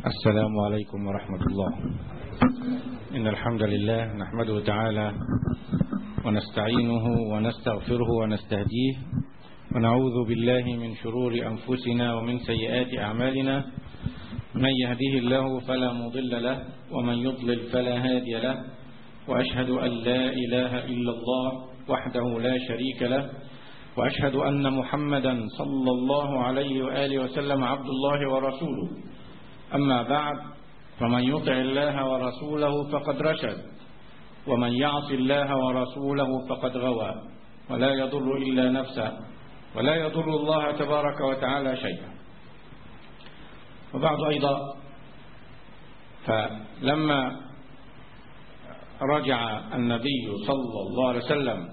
السلام عليكم ورحمة الله إن الحمد لله نحمده تعالى ونستعينه ونستغفره ونستهديه ونعوذ بالله من شرور أنفسنا ومن سيئات أعمالنا من يهديه الله فلا مضل له ومن يضلل فلا هادي له وأشهد أن لا إله إلا الله وحده لا شريك له وأشهد أن محمدا صلى الله عليه وآله وسلم عبد الله ورسوله أما بعد فمن يطع الله ورسوله فقد رشد ومن يعص الله ورسوله فقد غوى ولا يضر إلا نفسه ولا يضر الله تبارك وتعالى شيئا وبعد أيضا فلما رجع النبي صلى الله عليه وسلم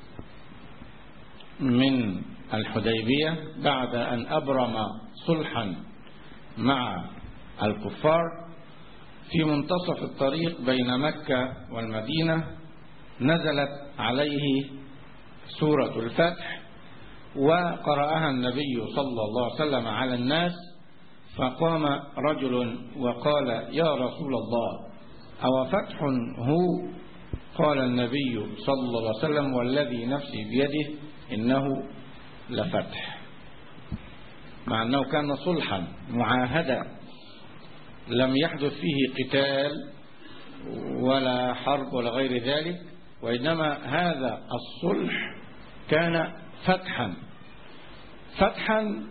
من الحديبية بعد أن أبرم صلحا مع الكفار في منتصف الطريق بين مكة والمدينة نزلت عليه سورة الفتح وقرأها النبي صلى الله عليه وسلم على الناس فقام رجل وقال يا رسول الله أو فتح هو قال النبي صلى الله عليه وسلم والذي نفسي بيده إنه لفتح مع أنه كان صلحا معاهدا لم يحدث فيه قتال ولا حرب ولا غير ذلك وإنما هذا الصلح كان فتحا فتحا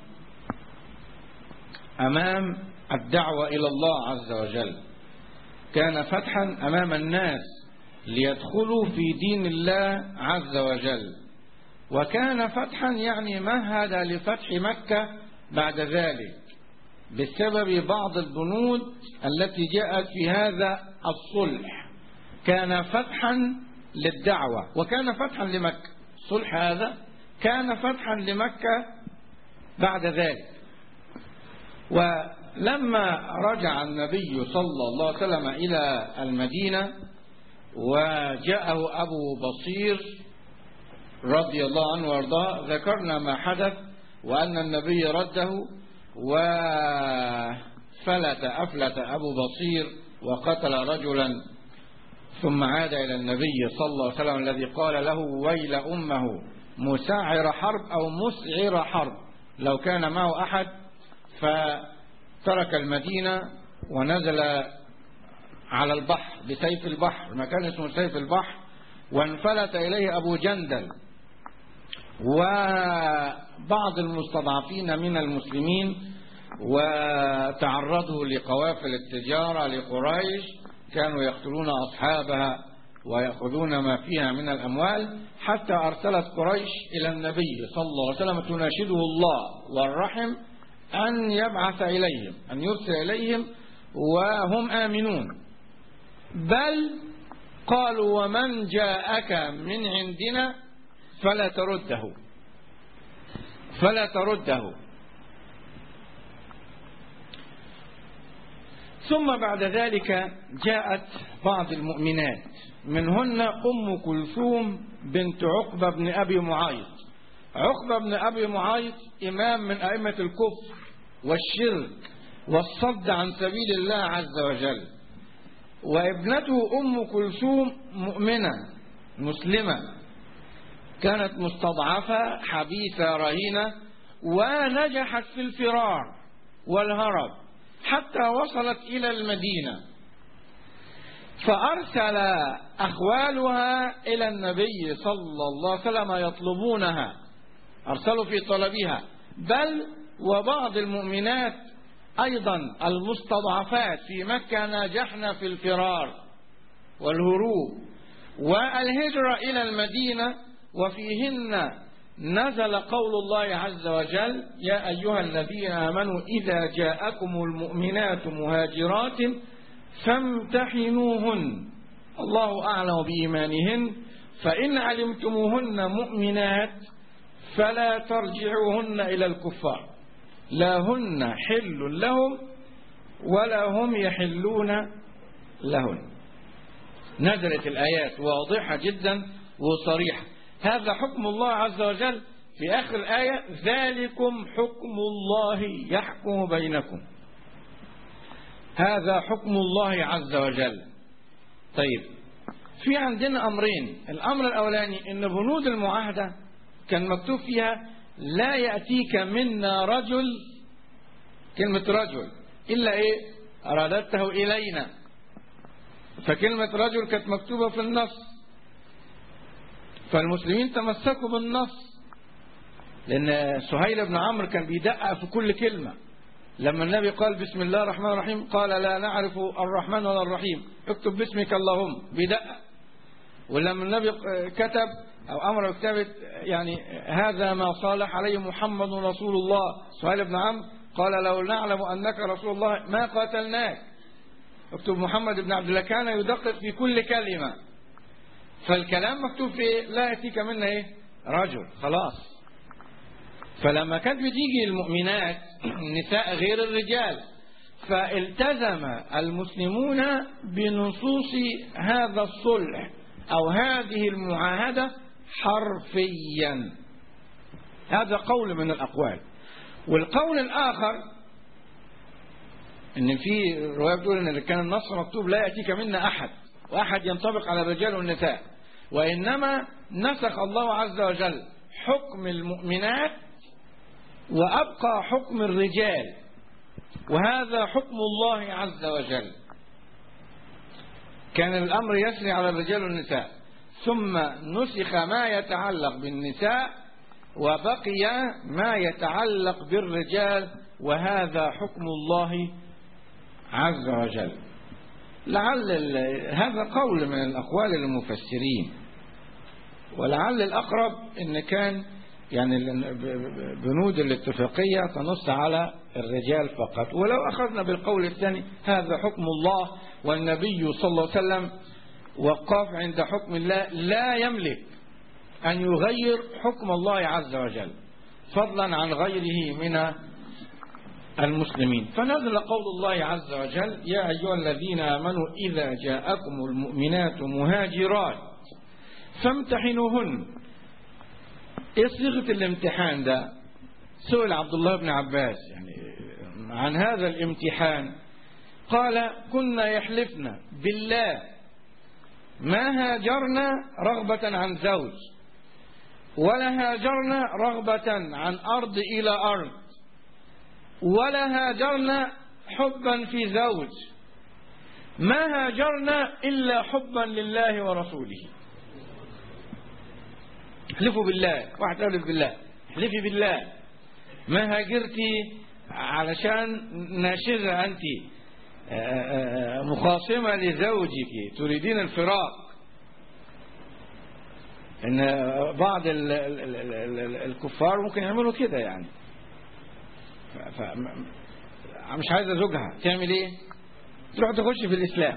أمام الدعوة إلى الله عز وجل كان فتحا أمام الناس ليدخلوا في دين الله عز وجل وكان فتحا يعني مهد لفتح مكة بعد ذلك بسبب بعض البنود التي جاءت في هذا الصلح كان فتحا للدعوة وكان فتحا لمكة الصلح هذا كان فتحا لمكة بعد ذلك ولما رجع النبي صلى الله عليه وسلم إلى المدينة وجاءه أبو بصير رضي الله عنه وارضاه ذكرنا ما حدث وأن النبي رده وفلت أفلت أبو بصير وقتل رجلا ثم عاد إلى النبي صلى الله عليه وسلم الذي قال له ويل أمه مساعر حرب أو مسعر حرب لو كان معه أحد فترك المدينة ونزل على البحر بسيف البحر مكان اسمه سيف البحر وانفلت إليه أبو جندل وبعض المستضعفين من المسلمين وتعرضوا لقوافل التجارة لقريش كانوا يقتلون أصحابها ويأخذون ما فيها من الأموال حتى أرسلت قريش إلى النبي صلى الله عليه وسلم تناشده الله والرحم أن يبعث إليهم أن يرسل إليهم وهم آمنون بل قالوا ومن جاءك من عندنا فلا ترده فلا ترده ثم بعد ذلك جاءت بعض المؤمنات منهن أم كلثوم بنت عقبة بن أبي معايط عقبة بن أبي معايط إمام من أئمة الكفر والشرك والصد عن سبيل الله عز وجل وابنته أم كلثوم مؤمنة مسلمة كانت مستضعفة حبيثة رهينة ونجحت في الفرار والهرب حتى وصلت إلى المدينة فأرسل أخوالها إلى النبي صلى الله عليه وسلم يطلبونها أرسلوا في طلبها بل وبعض المؤمنات أيضا المستضعفات في مكة نجحن في الفرار والهروب والهجرة إلى المدينة وفيهن نزل قول الله عز وجل يا أيها الذين آمنوا إذا جاءكم المؤمنات مهاجرات فامتحنوهن الله أعلم بإيمانهن فإن علمتموهن مؤمنات فلا ترجعوهن إلى الكفار لا هن حل لهم ولا هم يحلون لهن نزلت الآيات واضحة جدا وصريحة هذا حكم الله عز وجل في آخر الآية ذلكم حكم الله يحكم بينكم هذا حكم الله عز وجل طيب في عندنا أمرين الأمر الأولاني أن بنود المعاهدة كان مكتوب فيها لا يأتيك منا رجل كلمة رجل إلا إيه أرادته إلينا فكلمة رجل كانت مكتوبة في النص فالمسلمين تمسكوا بالنص لأن سهيل بن عمرو كان بيدقق في كل كلمة لما النبي قال بسم الله الرحمن الرحيم قال لا نعرف الرحمن ولا الرحيم اكتب باسمك اللهم بيدقق ولما النبي كتب أو أمر بكتابة يعني هذا ما صالح عليه محمد رسول الله سهيل بن عمرو قال لو نعلم أنك رسول الله ما قاتلناك اكتب محمد بن عبد الله كان يدقق في كل كلمة فالكلام مكتوب في إيه؟ لا يأتيك منا إيه رجل خلاص فلما كانت بتيجي المؤمنات النساء غير الرجال فالتزم المسلمون بنصوص هذا الصلح أو هذه المعاهدة حرفيا هذا قول من الأقوال والقول الآخر ان في روايه بتقول ان كان النص مكتوب لا ياتيك منا احد واحد ينطبق على الرجال والنساء وانما نسخ الله عز وجل حكم المؤمنات وابقى حكم الرجال وهذا حكم الله عز وجل كان الامر يسري على الرجال والنساء ثم نسخ ما يتعلق بالنساء وبقي ما يتعلق بالرجال وهذا حكم الله عز وجل لعل هذا قول من الأقوال المفسرين ولعل الأقرب إن كان يعني بنود الاتفاقية تنص على الرجال فقط ولو أخذنا بالقول الثاني هذا حكم الله والنبي صلى الله عليه وسلم وقاف عند حكم الله لا يملك أن يغير حكم الله عز وجل فضلا عن غيره من المسلمين فنزل قول الله عز وجل يا أيها الذين آمنوا إذا جاءكم المؤمنات مهاجرات فامتحنوهن ايه صيغة الامتحان ده سئل عبد الله بن عباس يعني عن هذا الامتحان قال كنا يحلفنا بالله ما هاجرنا رغبة عن زوج ولا هاجرنا رغبة عن أرض إلى أرض ولا هاجرنا حبا في زوج ما هاجرنا إلا حبا لله ورسوله احلفوا بالله واحد يحلف بالله احلفي بالله ما هاجرتي علشان ناشزة أنت مخاصمة لزوجك تريدين الفراق ان بعض ال ال ال الكفار ممكن يعملوا كده يعني ف مش عايزه زوجها تعمل ايه تروح تخش في الاسلام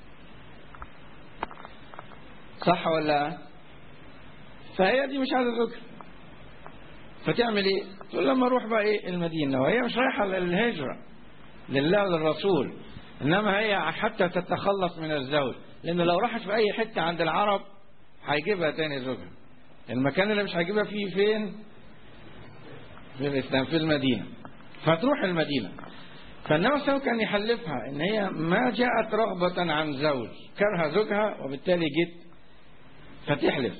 صح ولا فهي دي مش عايزه زوجها فتعمل ايه تقول لما اروح بقى ايه المدينه وهي مش رايحه للهجره لله وللرسول انما هي حتى تتخلص من الزوج لان لو راحت في اي حته عند العرب هيجيبها تاني زوجها المكان اللي مش هيجيبها فيه فين في الإسلام في المدينة فتروح المدينة فالنبي صلى كان يحلفها ان هي ما جاءت رغبة عن زوج كره زوجها وبالتالي جيت فتحلف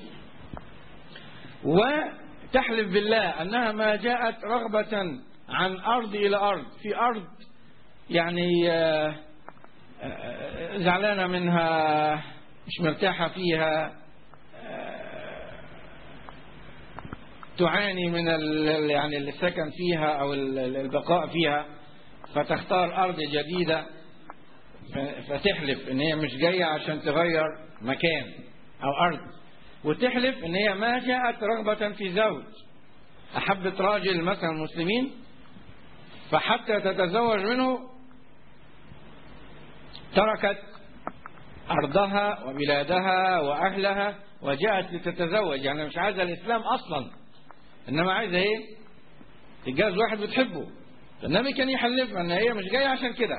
وتحلف بالله انها ما جاءت رغبة عن ارض الى ارض في ارض يعني زعلانة منها مش مرتاحة فيها تعاني من يعني السكن فيها او البقاء فيها فتختار ارض جديده فتحلف ان هي مش جايه عشان تغير مكان او ارض وتحلف ان هي ما جاءت رغبه في زوج احبت راجل مثلا المسلمين فحتى تتزوج منه تركت ارضها وبلادها واهلها وجاءت لتتزوج يعني مش عايزه الاسلام اصلا انما عايزه ايه تتجوز واحد بتحبه النبي كان يحلفها ان هي مش جايه عشان كده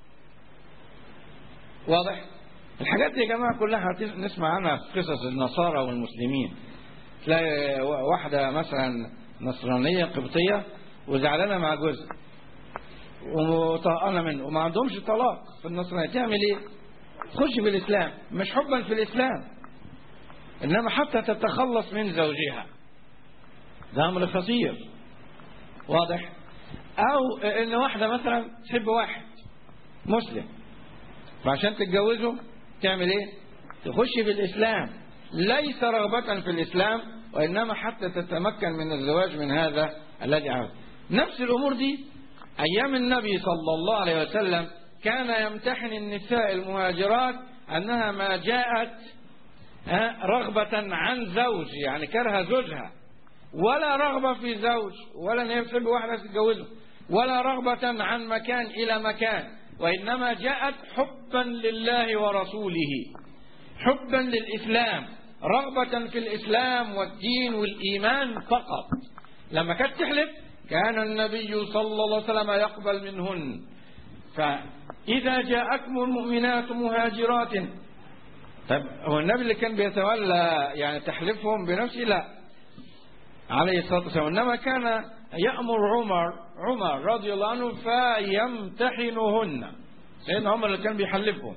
واضح الحاجات دي يا جماعه كلها نسمع عنها في قصص النصارى والمسلمين تلاقي واحده مثلا نصرانيه قبطيه وزعلانه مع جوزها وطهقانة منه وما عندهمش طلاق في النصرانية تعمل ايه تخش في الإسلام مش حبا في الإسلام إنما حتى تتخلص من زوجها ده أمر خطير واضح أو إن واحدة مثلا تحب واحد مسلم فعشان تتجوزه تعمل ايه تخش في الإسلام ليس رغبة في الإسلام وإنما حتى تتمكن من الزواج من هذا الذي عاوز نفس الأمور دي أيام النبي صلى الله عليه وسلم كان يمتحن النساء المهاجرات أنها ما جاءت رغبة عن زوج يعني كره زوجها ولا رغبة في زوج ولا ان هي بتحب واحدة تتجوزه ولا رغبة عن مكان إلى مكان وإنما جاءت حبا لله ورسوله حبا للإسلام رغبة في الإسلام والدين والإيمان فقط لما كانت تحلف كان النبي صلى الله عليه وسلم يقبل منهن فإذا جاءكم المؤمنات مهاجرات طيب هو النبي اللي كان بيتولى يعني تحلفهم بنفسه لا عليه الصلاة والسلام إنما كان يأمر عمر عمر رضي الله عنه فيمتحنهن سيدنا عمر اللي كان بيحلفهم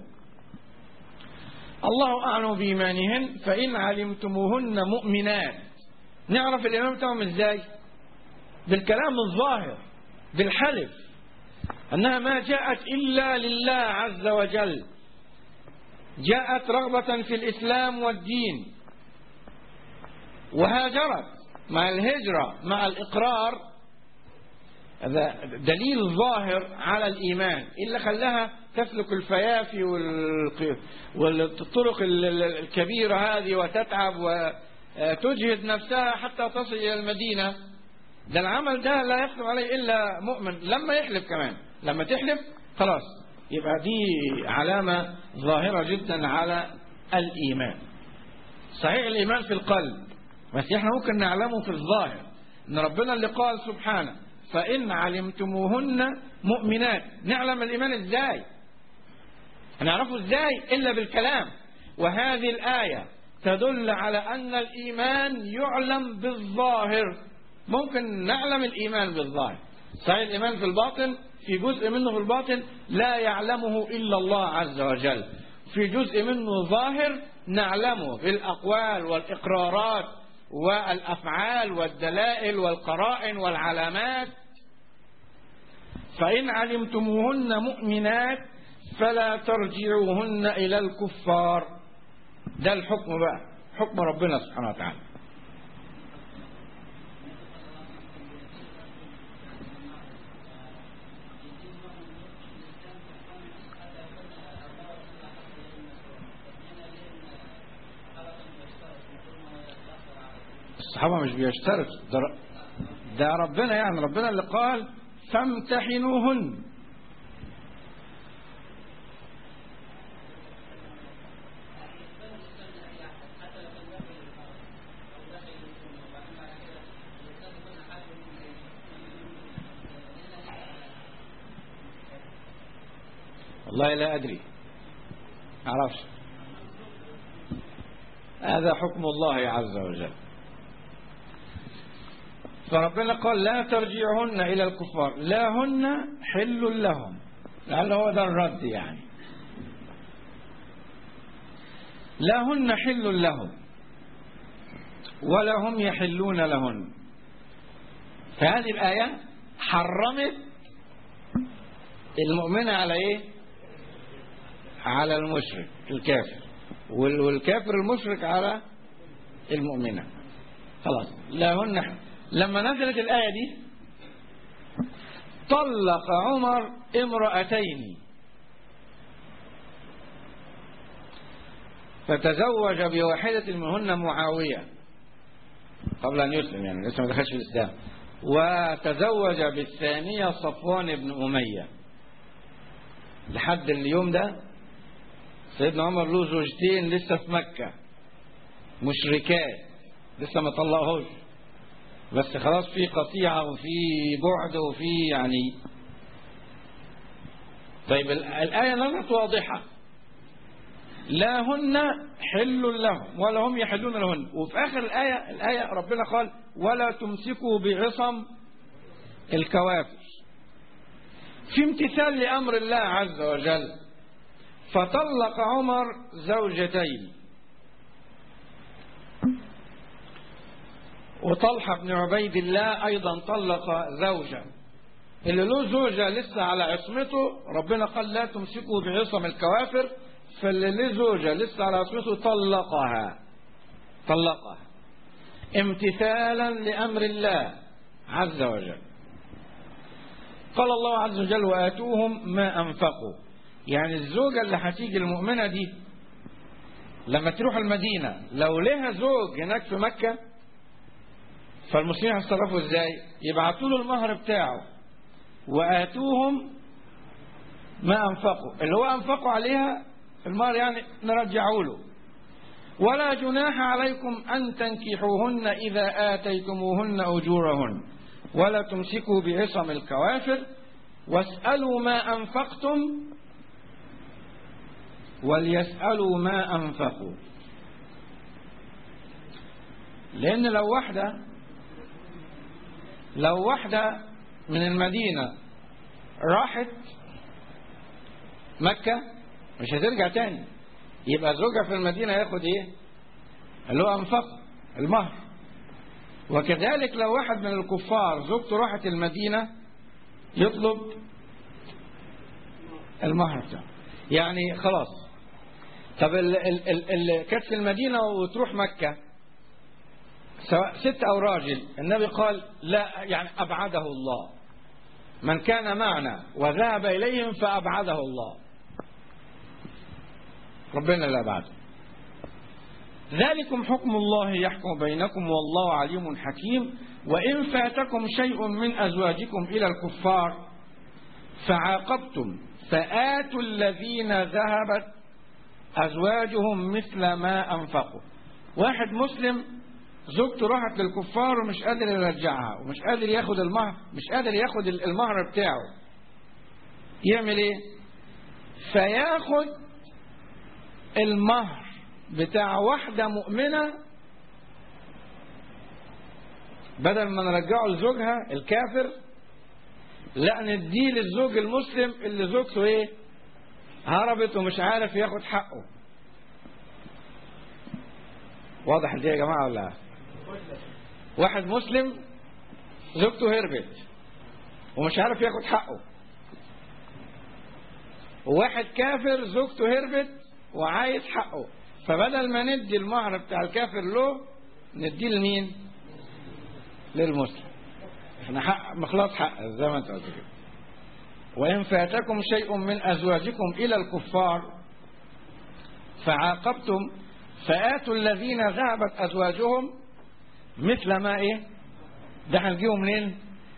الله أعلم بإيمانهن فإن علمتموهن مؤمنات نعرف الإمام بتاعهم إزاي بالكلام الظاهر بالحلف أنها ما جاءت إلا لله عز وجل جاءت رغبة في الإسلام والدين وهاجرت مع الهجرة مع الإقرار هذا دليل ظاهر على الإيمان إلا خلاها تسلك الفيافي والطرق الكبيرة هذه وتتعب وتجهد نفسها حتى تصل إلى المدينة ده العمل ده لا يخدم عليه إلا مؤمن لما يحلف كمان لما تحلف خلاص يبقى دي علامة ظاهرة جدا على الإيمان صحيح الإيمان في القلب بس احنا ممكن نعلمه في الظاهر ان ربنا اللي قال سبحانه فإن علمتموهن مؤمنات نعلم الإيمان ازاي هنعرفه ازاي إلا بالكلام وهذه الآية تدل على أن الإيمان يعلم بالظاهر ممكن نعلم الإيمان بالظاهر صحيح الإيمان في الباطن في جزء منه في الباطن لا يعلمه إلا الله عز وجل في جزء منه ظاهر نعلمه بالأقوال والإقرارات والأفعال والدلائل والقرائن والعلامات فإن علمتموهن مؤمنات فلا ترجعوهن إلى الكفار ده الحكم بقى حكم ربنا سبحانه وتعالى الصحابة مش بيشترط ده, ده ربنا يعني ربنا اللي قال فامتحنوهن والله لا أدري أعرفش هذا حكم الله عز وجل فربنا قال لا ترجعهن إلى الكفار لا هن حل لهم لعل هو ده الرد يعني لا هن حل لهم ولا هم يحلون لهن فهذه الآية حرمت المؤمنة على إيه على المشرك الكافر والكافر المشرك على المؤمنة خلاص لا هن حل لما نزلت الآية دي طلق عمر امرأتين فتزوج بواحدة منهن معاوية قبل أن يسلم يعني لسه ما دخلش في الإسلام وتزوج بالثانية صفوان بن أمية لحد اليوم ده سيدنا عمر له زوجتين لسه في مكة مشركات لسه ما طلقهوش بس خلاص في قطيعة وفي بعد وفي يعني طيب الآية نزلت واضحة لا هن حل لهم ولا هم يحلون لهن وفي آخر الآية الآية ربنا قال ولا تمسكوا بعصم الكوافر في امتثال لأمر الله عز وجل فطلق عمر زوجتين وطلحة بن عبيد الله أيضا طلق زوجة اللي له زوجة لسه على عصمته ربنا قال لا تمسكوا بعصم الكوافر فاللي له زوجة لسه على عصمته طلقها طلقها امتثالا لأمر الله عز وجل قال الله عز وجل وآتوهم ما أنفقوا يعني الزوجة اللي هتيجي المؤمنة دي لما تروح المدينة لو لها زوج هناك في مكة فالمسلمين هيتصرفوا ازاي يبعتوا له المهر بتاعه وآتوهم ما أنفقوا اللي هو أنفقوا عليها المهر يعني نرجعوا له ولا جناح عليكم أن تنكحوهن إذا آتيتموهن أجورهن ولا تمسكوا بعصم الكوافر واسألوا ما أنفقتم وليسألوا ما أنفقوا لأن لو واحدة لو واحدة من المدينة راحت مكة مش هترجع تاني يبقى زوجها في المدينة ياخد ايه اللي هو أنفق المهر وكذلك لو واحد من الكفار زوجته راحت المدينة يطلب المهر بتاعه يعني خلاص طب اللي كانت في المدينة وتروح مكة سواء ست أو راجل النبي قال لا يعني أبعده الله من كان معنا وذهب إليهم فأبعده الله ربنا لا بعده ذلكم حكم الله يحكم بينكم والله عليم حكيم وإن فاتكم شيء من أزواجكم إلى الكفار فعاقبتم فآتوا الذين ذهبت أزواجهم مثل ما أنفقوا واحد مسلم زوجته راحت للكفار ومش قادر يرجعها ومش قادر ياخد المهر مش قادر ياخد المهر بتاعه يعمل ايه فياخد المهر بتاع واحدة مؤمنة بدل ما نرجعه لزوجها الكافر لا نديه للزوج المسلم اللي زوجته ايه هربت ومش عارف ياخد حقه واضح دي يا جماعة ولا واحد مسلم زوجته هربت ومش عارف ياخد حقه وواحد كافر زوجته هربت وعايز حقه فبدل ما ندي المهر بتاع الكافر له نديه لمين للمسلم احنا حق مخلص حق زي ما انت قلت كده وإن فاتكم شيء من أزواجكم إلى الكفار فعاقبتم فآتوا الذين ذهبت أزواجهم مثل ما إيه ده هنجيهم منين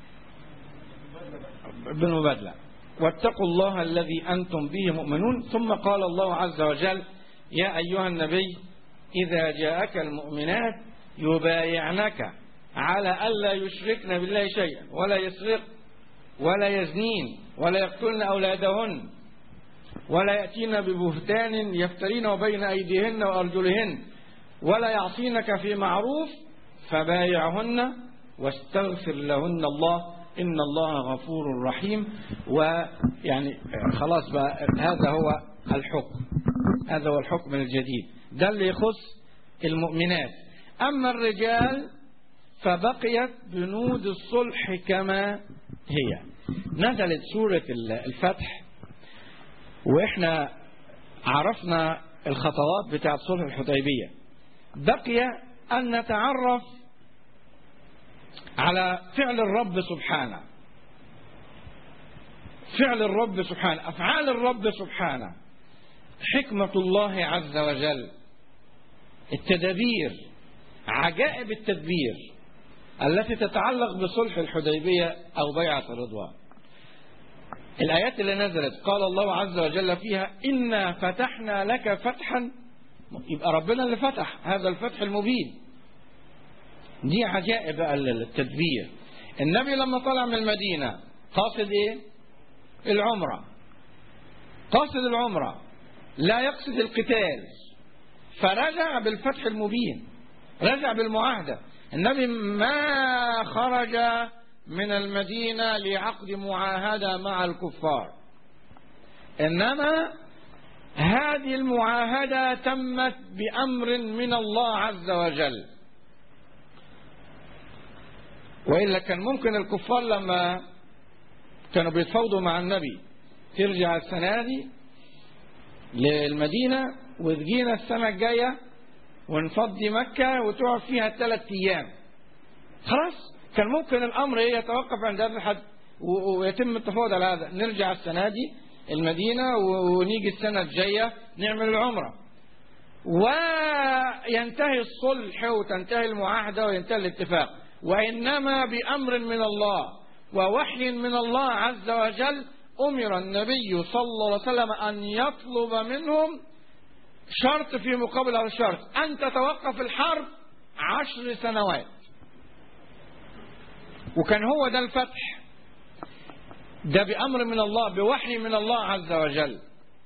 بالمبادلة واتقوا الله الذي أنتم به مؤمنون ثم قال الله عز وجل يا أيها النبي إذا جاءك المؤمنات يبايعنك على ألا يشركن بالله شيئا ولا يسرق ولا يزنين ولا يقتلن أولادهن ولا يأتين ببهتان يفترين بين أيديهن وأرجلهن ولا يعصينك في معروف فبايعهن واستغفر لهن الله إن الله غفور رحيم ويعني خلاص بقى هذا هو الحكم هذا هو الحكم الجديد ده اللي يخص المؤمنات أما الرجال فبقيت بنود الصلح كما هي نزلت سورة الفتح وإحنا عرفنا الخطوات بتاعت صلح الحديبية بقي أن نتعرف على فعل الرب سبحانه فعل الرب سبحانه أفعال الرب سبحانه حكمة الله عز وجل التدابير عجائب التدبير التي تتعلق بصلح الحديبية أو بيعة الرضوان الآيات اللي نزلت قال الله عز وجل فيها إنا فتحنا لك فتحا يبقى ربنا اللي فتح هذا الفتح المبين دي عجائب التدبير النبي لما طلع من المدينة قاصد ايه العمرة قاصد العمرة لا يقصد القتال فرجع بالفتح المبين رجع بالمعاهدة النبي ما خرج من المدينة لعقد معاهدة مع الكفار إنما هذه المعاهدة تمت بأمر من الله عز وجل وإلا كان ممكن الكفار لما كانوا بيتفاوضوا مع النبي ترجع السنة دي للمدينة وتجينا السنة الجاية ونفضي مكة وتقعد فيها ثلاث أيام خلاص كان ممكن الأمر يتوقف عند هذا الحد ويتم التفاوض على هذا نرجع السنة دي المدينة ونيجي السنة الجاية نعمل العمرة وينتهي الصلح وتنتهي المعاهدة وينتهي الاتفاق وإنما بأمر من الله ووحي من الله عز وجل أمر النبي صلى الله عليه وسلم أن يطلب منهم شرط في مقابل هذا الشرط أن تتوقف الحرب عشر سنوات وكان هو ده الفتح ده بأمر من الله بوحي من الله عز وجل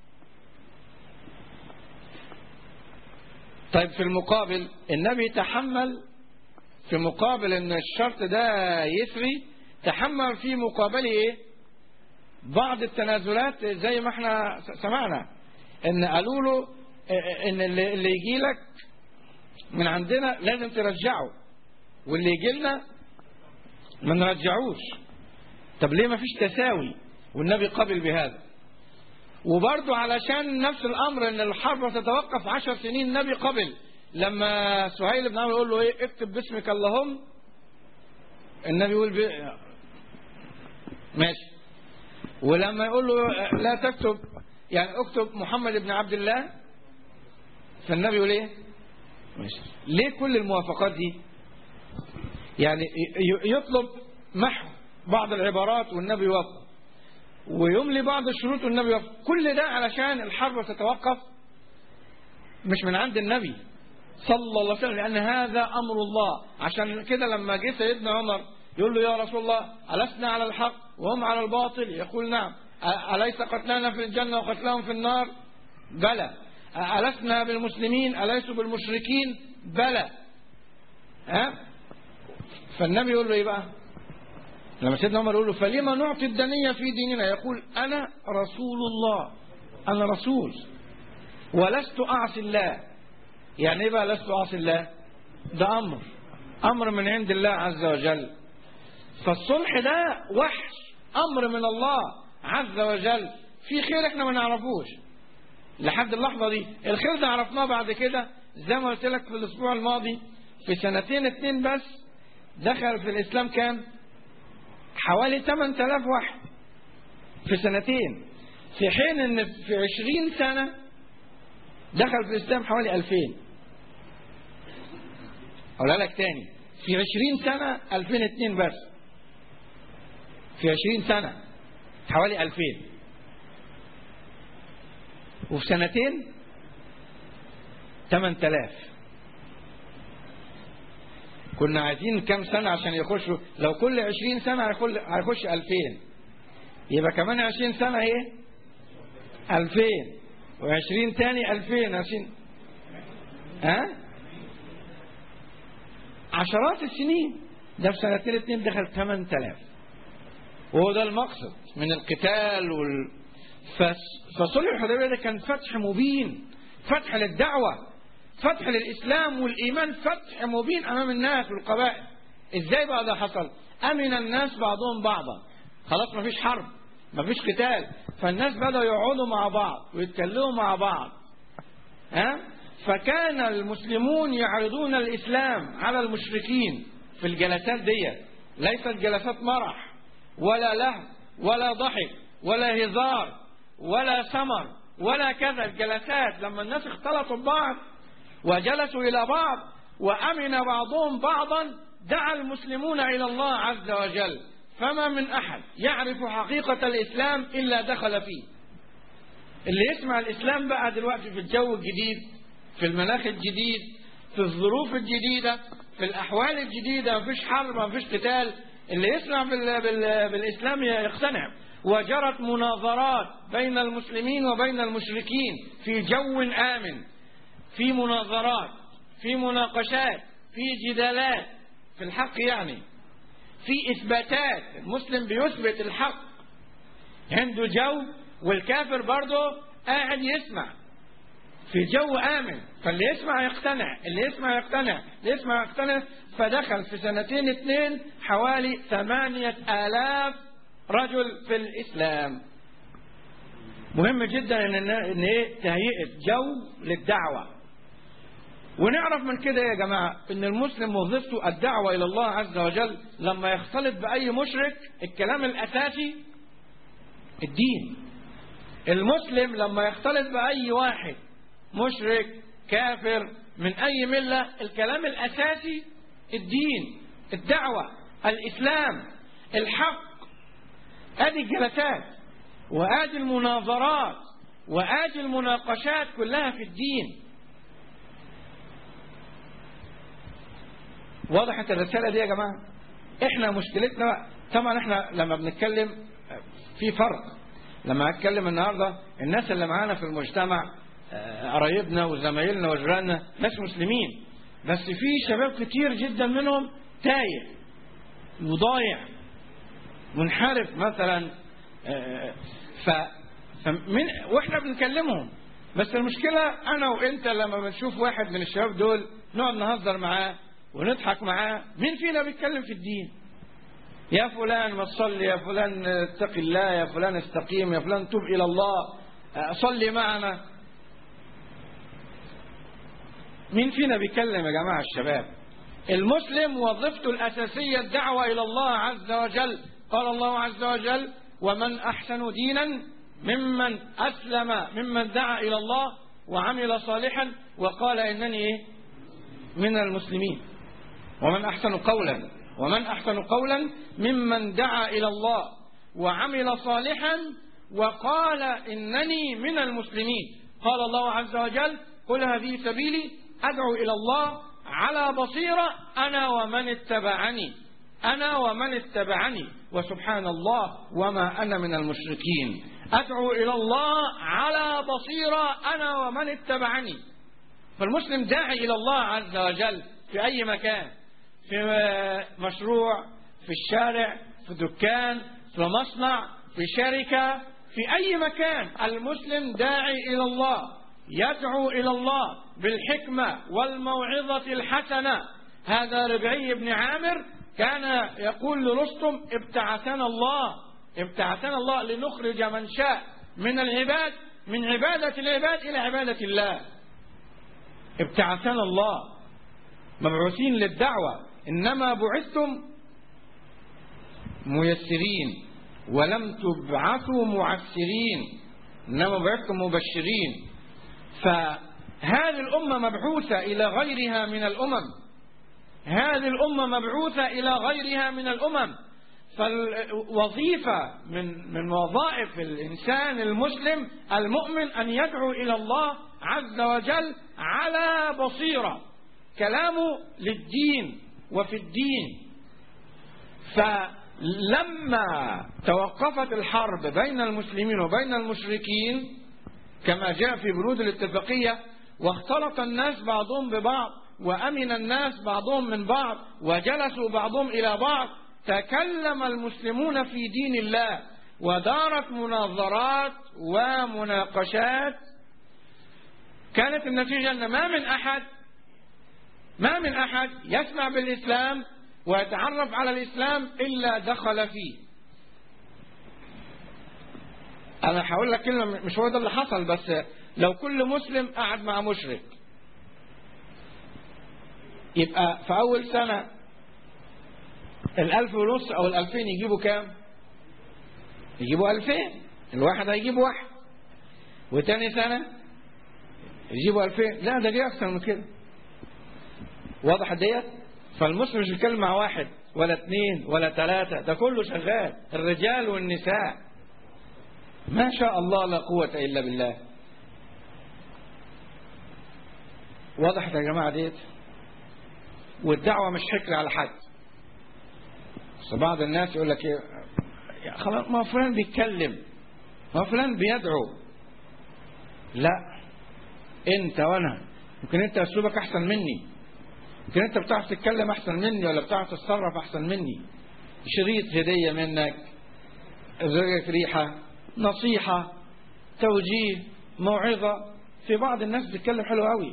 طيب في المقابل النبي تحمل في مقابل ان الشرط ده يسري تحمل في مقابله ايه بعض التنازلات زي ما احنا سمعنا ان قالوا له ان اللي يجي لك من عندنا لازم ترجعه واللي يجي لنا ما نرجعوش طب ليه ما فيش تساوي والنبي قبل بهذا وبرضه علشان نفس الامر ان الحرب ستتوقف عشر سنين النبي قبل لما سهيل بن عمرو يقول له ايه اكتب باسمك اللهم النبي يقول بي... ماشي ولما يقول له لا تكتب يعني اكتب محمد بن عبد الله فالنبي يقول ايه ماشي ليه كل الموافقات دي يعني يطلب محو بعض العبارات والنبي يوافق ويملي بعض الشروط والنبي يوافق كل ده علشان الحرب تتوقف مش من عند النبي صلى الله عليه وسلم لأن هذا أمر الله عشان كده لما جه سيدنا عمر يقول له يا رسول الله ألسنا على الحق وهم على الباطل يقول نعم أليس قتلانا في الجنة وقتلهم في النار بلى ألسنا بالمسلمين أليسوا بالمشركين بلى ها فالنبي يقول له ايه بقى لما سيدنا عمر يقول له فلما نعطي الدنية في ديننا يقول أنا رسول الله أنا رسول ولست أعصي الله يعني ايه بقى لست أعصي الله ده أمر أمر من عند الله عز وجل فالصلح ده وحش أمر من الله عز وجل في خير احنا ما نعرفوش لحد اللحظة دي الخير ده عرفناه بعد كده زي ما قلت لك في الأسبوع الماضي في سنتين اتنين بس دخل في الإسلام كام حوالي 8000 واحد في سنتين في حين ان في 20 سنة دخل في الإسلام حوالي 2000 أقولها لك تاني في 20 سنة 2002 بس في 20 سنة حوالي 2000 وفي سنتين 8000 كنا عايزين كام سنة عشان يخشوا لو كل 20 سنة هيخش 2000 يبقى كمان 20 سنة ايه 2000 و20 تاني 2000 20 ها عشرات السنين ده في سنتين اتنين دخل 8000 وهو ده المقصد من القتال وال فصلح الحديبيه ده كان فتح مبين فتح للدعوه فتح للإسلام والإيمان فتح مبين أمام الناس والقبائل إزاي بقى ده حصل أمن الناس بعضهم بعضا خلاص ما فيش حرب ما فيش قتال فالناس بدأوا يقعدوا مع بعض ويتكلموا مع بعض ها فكان المسلمون يعرضون الإسلام على المشركين في الجلسات دي ليست جلسات مرح ولا لهو ولا ضحك ولا هزار ولا سمر ولا كذا الجلسات لما الناس اختلطوا ببعض وجلسوا إلى بعض وأمن بعضهم بعضا دعا المسلمون إلى الله عز وجل فما من أحد يعرف حقيقة الإسلام إلا دخل فيه اللي يسمع الإسلام بقى دلوقتي في الجو الجديد في المناخ الجديد في الظروف الجديدة في الأحوال الجديدة مفيش حرب مفيش قتال اللي يسمع بال بال بالإسلام يقتنع وجرت مناظرات بين المسلمين وبين المشركين في جو آمن في مناظرات في مناقشات في جدالات في الحق يعني في إثباتات المسلم بيثبت الحق عنده جو والكافر برضه قاعد يسمع في جو آمن فاللي يسمع يقتنع اللي يسمع يقتنع اللي يسمع يقتنع فدخل في سنتين اتنين حوالي ثمانية آلاف رجل في الإسلام مهم جدا ان ان ايه تهيئه جو للدعوه ونعرف من كده يا جماعه ان المسلم وظيفته الدعوه الى الله عز وجل لما يختلط باي مشرك الكلام الاساسي الدين المسلم لما يختلط باي واحد مشرك كافر من اي مله الكلام الاساسي الدين الدعوه الاسلام الحق ادي الجلسات وادي المناظرات وادي المناقشات كلها في الدين وضحت الرسالة دي يا جماعة احنا مشكلتنا طبعا احنا لما بنتكلم في فرق لما اتكلم النهاردة الناس اللي معانا في المجتمع قرايبنا وزمايلنا وجيراننا ناس مسلمين بس في شباب كتير جدا منهم تايه وضايع منحرف مثلا ف فمن واحنا بنكلمهم بس المشكله انا وانت لما بنشوف واحد من الشباب دول نقعد نهزر معاه ونضحك معاه مين فينا بيتكلم في الدين يا فلان ما تصلي يا فلان اتق الله يا فلان استقيم يا فلان توب الى الله صلي معنا مين فينا بيتكلم يا جماعه الشباب المسلم وظيفته الاساسيه الدعوه الى الله عز وجل قال الله عز وجل ومن احسن دينا ممن اسلم ممن دعا الى الله وعمل صالحا وقال انني ايه من المسلمين ومن احسن قولا ومن احسن قولا ممن دعا الى الله وعمل صالحا وقال انني من المسلمين قال الله عز وجل قل هذه سبيلي ادعو الى الله على بصيره انا ومن اتبعني انا ومن اتبعني وسبحان الله وما انا من المشركين ادعو الى الله على بصيره انا ومن اتبعني فالمسلم داعي الى الله عز وجل في اي مكان في مشروع في الشارع في دكان في مصنع في شركه في اي مكان المسلم داعي الى الله يدعو الى الله بالحكمه والموعظه الحسنه هذا ربعي بن عامر كان يقول لرستم ابتعثنا الله ابتعثنا الله لنخرج من شاء من العباد من عبادة العباد إلى عبادة الله ابتعثنا الله مبعوثين للدعوة إنما بعثتم ميسرين ولم تبعثوا معسرين إنما بعثتم مبشرين فهذه الأمة مبعوثة إلى غيرها من الأمم هذه الأمة مبعوثة إلى غيرها من الأمم فالوظيفة من من وظائف الإنسان المسلم المؤمن أن يدعو إلى الله عز وجل على بصيرة كلامه للدين وفي الدين فلما توقفت الحرب بين المسلمين وبين المشركين كما جاء في بنود الاتفاقية واختلط الناس بعضهم ببعض وأمن الناس بعضهم من بعض وجلسوا بعضهم إلى بعض تكلم المسلمون في دين الله ودارت مناظرات ومناقشات كانت النتيجة أن ما من أحد ما من أحد يسمع بالإسلام ويتعرف على الإسلام إلا دخل فيه أنا هقول لك كلمة مش هو ده اللي حصل بس لو كل مسلم قعد مع مشرك يبقى في أول سنة الألف ونص أو الألفين يجيبوا كام؟ يجيبوا ألفين الواحد هيجيب واحد وتاني سنة يجيبوا ألفين لا ده جه أكثر من كده واضح ديت فالمسلم مش بيتكلم مع واحد ولا اثنين ولا ثلاثة ده كله شغال الرجال والنساء ما شاء الله لا قوة إلا بالله وضحت يا جماعة ديت والدعوة مش حكر على حد بس بعض الناس يقول لك ايه خلاص ما فلان بيتكلم ما فلان بيدعو لا انت وانا يمكن انت اسلوبك احسن مني يمكن انت بتعرف تتكلم احسن مني ولا بتعرف تتصرف احسن مني شريط هدية منك زوجك ريحة نصيحة توجيه موعظة في بعض الناس بتتكلم حلو قوي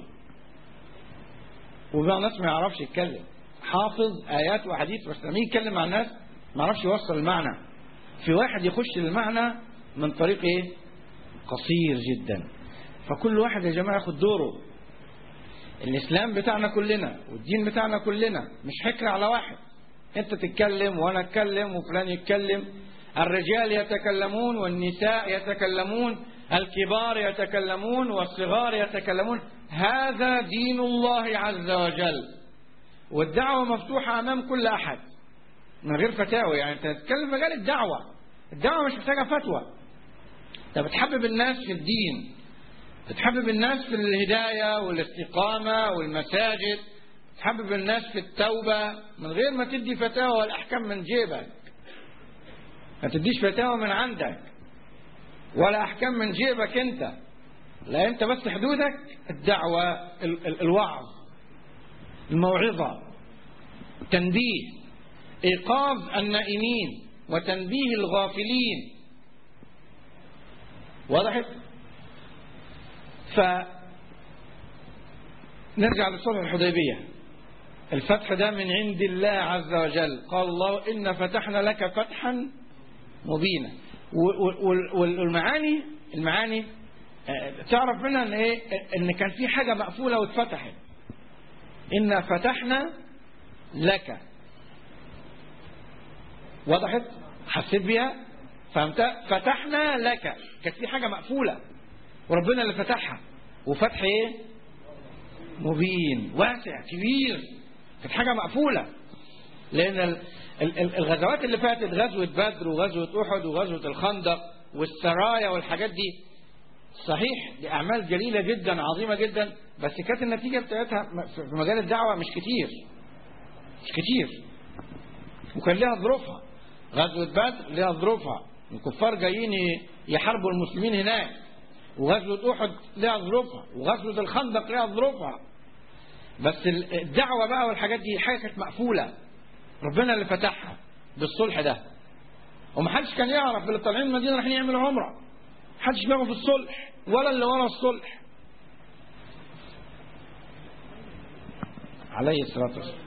وبعض الناس ما يعرفش يتكلم حافظ آيات وحديث بس لما يتكلم مع الناس ما يعرفش يوصل المعنى في واحد يخش المعنى من طريق ايه قصير جدا فكل واحد يا جماعة ياخد دوره الإسلام بتاعنا كلنا والدين بتاعنا كلنا مش حكر على واحد أنت تتكلم وأنا أتكلم وفلان يتكلم الرجال يتكلمون والنساء يتكلمون الكبار يتكلمون والصغار يتكلمون هذا دين الله عز وجل والدعوة مفتوحة أمام كل أحد من غير فتاوى يعني أنت تتكلم مجال الدعوة الدعوة مش محتاجة فتوى أنت بتحبب الناس في الدين بتحبب الناس في الهداية والاستقامة والمساجد تحبب الناس في التوبة من غير ما تدي فتاوى والأحكام من جيبك ما تديش فتاوى من عندك ولا أحكام من جيبك أنت لا أنت بس حدودك الدعوة ال- ال- الوعظ الموعظة تنبيه إيقاظ النائمين وتنبيه الغافلين وضحت ف نرجع لصلح الحديبية الفتح ده من عند الله عز وجل قال الله إن فتحنا لك فتحا مبينا و- و- والمعاني المعاني آه، تعرف منها ان ايه ان كان في حاجة مقفولة واتفتحت إن فتحنا لك وضحت حسيت بيها فهمتها فتحنا لك كانت في حاجة مقفولة وربنا اللي فتحها وفتح ايه مبين واسع كبير كانت حاجة مقفولة لأن ال- ال- ال- الغزوات اللي فاتت غزوة بدر وغزوة أحد وغزوة الخندق والسرايا والحاجات دي صحيح دي أعمال جليلة جدا عظيمة جدا بس كانت النتيجة بتاعتها م- في مجال الدعوة مش كتير مش كتير وكان لها ظروفها غزوة بدر لها ظروفها الكفار جايين ي- يحاربوا المسلمين هناك وغزوة أحد لها ظروفها وغزوة الخندق لها ظروفها بس ال- الدعوة بقى والحاجات دي حاجة كانت مقفولة ربنا اللي فتحها بالصلح ده ومحدش كان يعرف اللي طالعين المدينة رايحين يعملوا عمرة محدش بيعرف الصلح ولا اللي ورا الصلح عليه الصلاة والسلام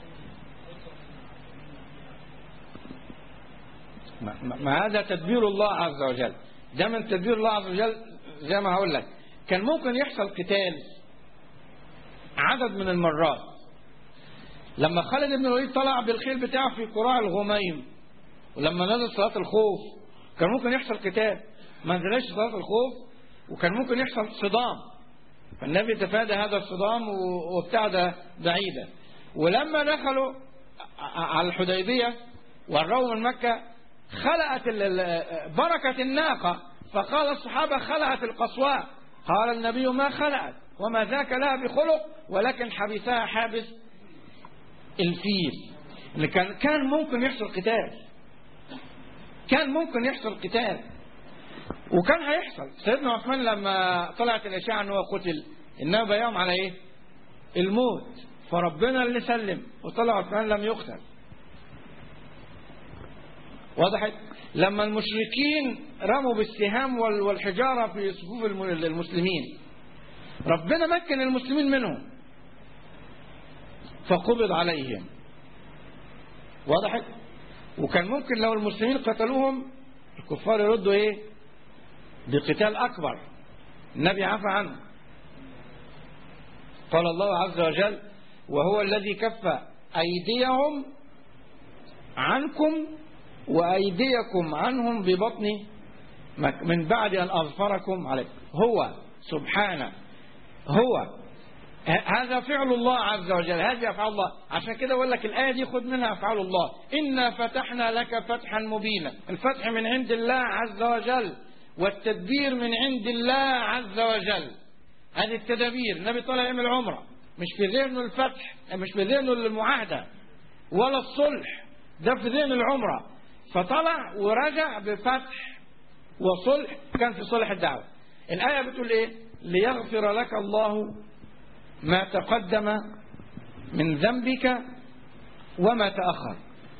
ما, ما- ما هذا تدبير الله عز وجل ده من تدبير الله عز وجل زي ما هقول لك كان ممكن يحصل قتال عدد من المرات لما خالد بن الوليد طلع بالخيل بتاعه في قراع الغميم ولما نزل صلاة الخوف كان ممكن يحصل قتال ما نزلش صلاة الخوف وكان ممكن يحصل صدام فالنبي تفادى هذا الصدام و- وابتعد بعيدا ولما دخلوا ع- على الحديبية وروا من مكة خلعت ال- ال- بركة الناقة فقال الصحابة خلعت القصواء قال النبي ما خلعت وما ذاك لها بخلق ولكن حبسها حابس الفيل اللي كان كان ممكن يحصل قتال كان ممكن يحصل قتال وكان هيحصل سيدنا عثمان لما طلعت الاشاعه ان هو قتل انما بيوم على ايه الموت فربنا اللي سلم وطلع عثمان لم يقتل وضحت لما المشركين رموا بالسهام وال- والحجاره في صفوف الم- المسلمين ربنا مكن المسلمين منهم فقبض عليهم وضحت وكان ممكن لو المسلمين قتلوهم الكفار يردوا ايه بقتال اكبر النبي عفى عنه قال الله عز وجل وهو الذي كف ايديهم عنكم وايديكم عنهم ببطن مك- من بعد ان اظفركم عليكم هو سبحانه هو ه- هذا فعل الله عز وجل هذه افعال الله عشان كده اقول لك الايه دي خد منها افعال الله انا فتحنا لك فتحا مبينا الفتح من عند الله عز وجل والتدبير من عند الله عز وجل هذه التدابير النبي طالع يعمل عمره مش في ذهنه الفتح مش في ذهنه المعاهده ولا الصلح ده في ذهن العمره فطلع ورجع بفتح وصلح كان في صلح الدعوه الايه بتقول ايه ليغفر لك الله ما تقدم من ذنبك وما تأخر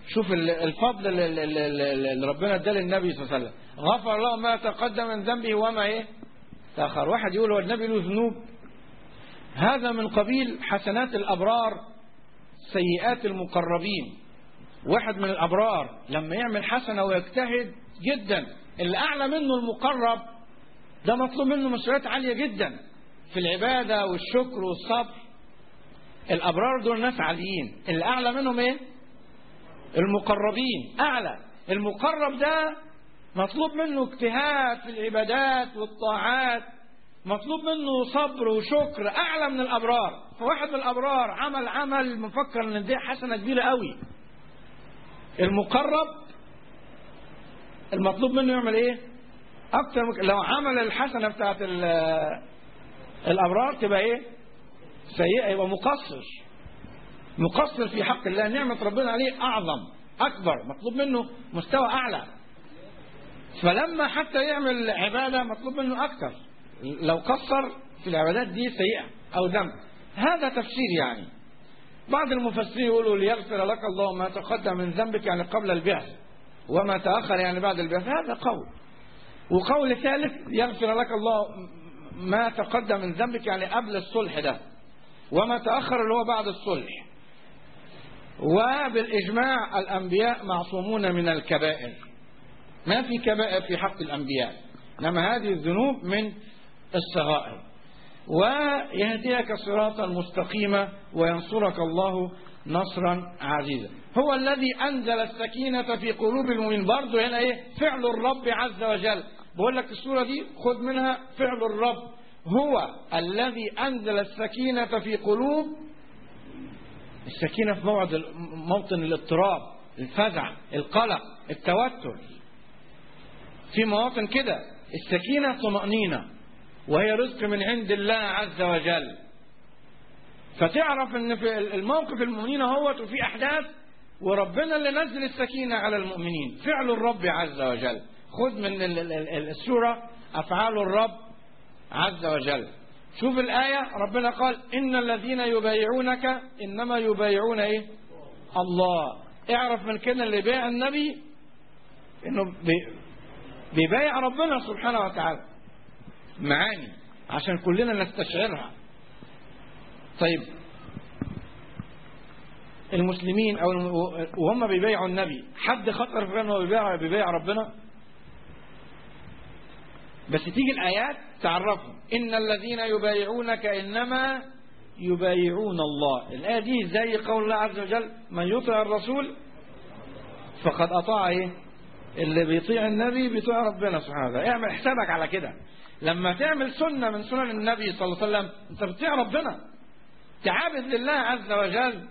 شوف ال- الفضل اللي- اللي اللي- اللي ربنا اداه للنبي صلى الله عليه وسلم غفر له ما تقدم من ذنبه وما ايه تاخر واحد يقول هو النبي له ذنوب هذا من قبيل حسنات الابرار سيئات المقربين واحد من الابرار لما يعمل حسنه ويجتهد جدا اللي اعلى منه المقرب ده مطلوب منه مسؤوليات عاليه جدا في العباده والشكر والصبر الابرار دول ناس عاليين اللي اعلى منهم ايه المقربين اعلى المقرب ده مطلوب منه اجتهاد في العبادات والطاعات مطلوب منه صبر وشكر اعلى من الابرار فواحد من الابرار عمل عمل مفكر ان دي حسنه كبيره قوي المقرب المطلوب منه يعمل ايه اكتر مك... لو عمل الحسنه بتاعت ال- الابرار تبقى ايه سيئه يبقى مقصر مقصر في حق الله نعمه ربنا عليه اعظم اكبر مطلوب منه مستوى اعلى فلما حتى يعمل عباده مطلوب منه اكتر لو قصر في العبادات دي سيئه او ذنب هذا تفسير يعني بعض المفسرين يقولوا ليغفر لك الله ما تقدم من ذنبك يعني قبل البعث وما تأخر يعني بعد البعث هذا قول وقول ثالث يغفر لك الله ما تقدم من ذنبك يعني قبل الصلح ده وما تأخر اللي هو بعد الصلح وبالإجماع الأنبياء معصومون من الكبائر ما في كبائر في حق الأنبياء إنما هذه الذنوب من الصغائر ويهديك صراطا مستقيما وينصرك الله نصرا عزيزا هو الذي أنزل السكينة في قلوب المؤمنين برضه هنا إيه فعل الرب عز وجل بقول لك السورة دي خذ منها فعل الرب هو الذي أنزل السكينة في قلوب السكينة في موعد موطن الاضطراب الفزع القلق التوتر في مواطن كده السكينة طمأنينة وهي رزق من عند الله عز وجل فتعرف ان في الموقف المؤمنين اهوت وفي احداث وربنا اللي نزل السكينة على المؤمنين فعل الرب عز وجل خذ من ال- ال- ال- السورة افعال الرب عز وجل شوف الآية ربنا قال إن الذين يبايعونك إنما يبايعون إيه الله اعرف من كده اللي بيع النبي إنه بي- بيبايع ربنا سبحانه وتعالى معاني عشان كلنا نستشعرها طيب المسلمين او الم- وهم بيبايعوا النبي حد خطر في انه بيبايع بيبايع ربنا بس تيجي الايات تعرفهم ان الذين يبايعونك انما يبايعون الله الايه دي زي قول الله عز وجل من يطع الرسول فقد اطاع ايه اللي بيطيع النبي بيطيع ربنا سبحانه وتعالى اعمل حسابك على كده لما تعمل سنه من سنن النبي صلى الله عليه وسلم انت بتطيع ربنا تعابد لله عز وجل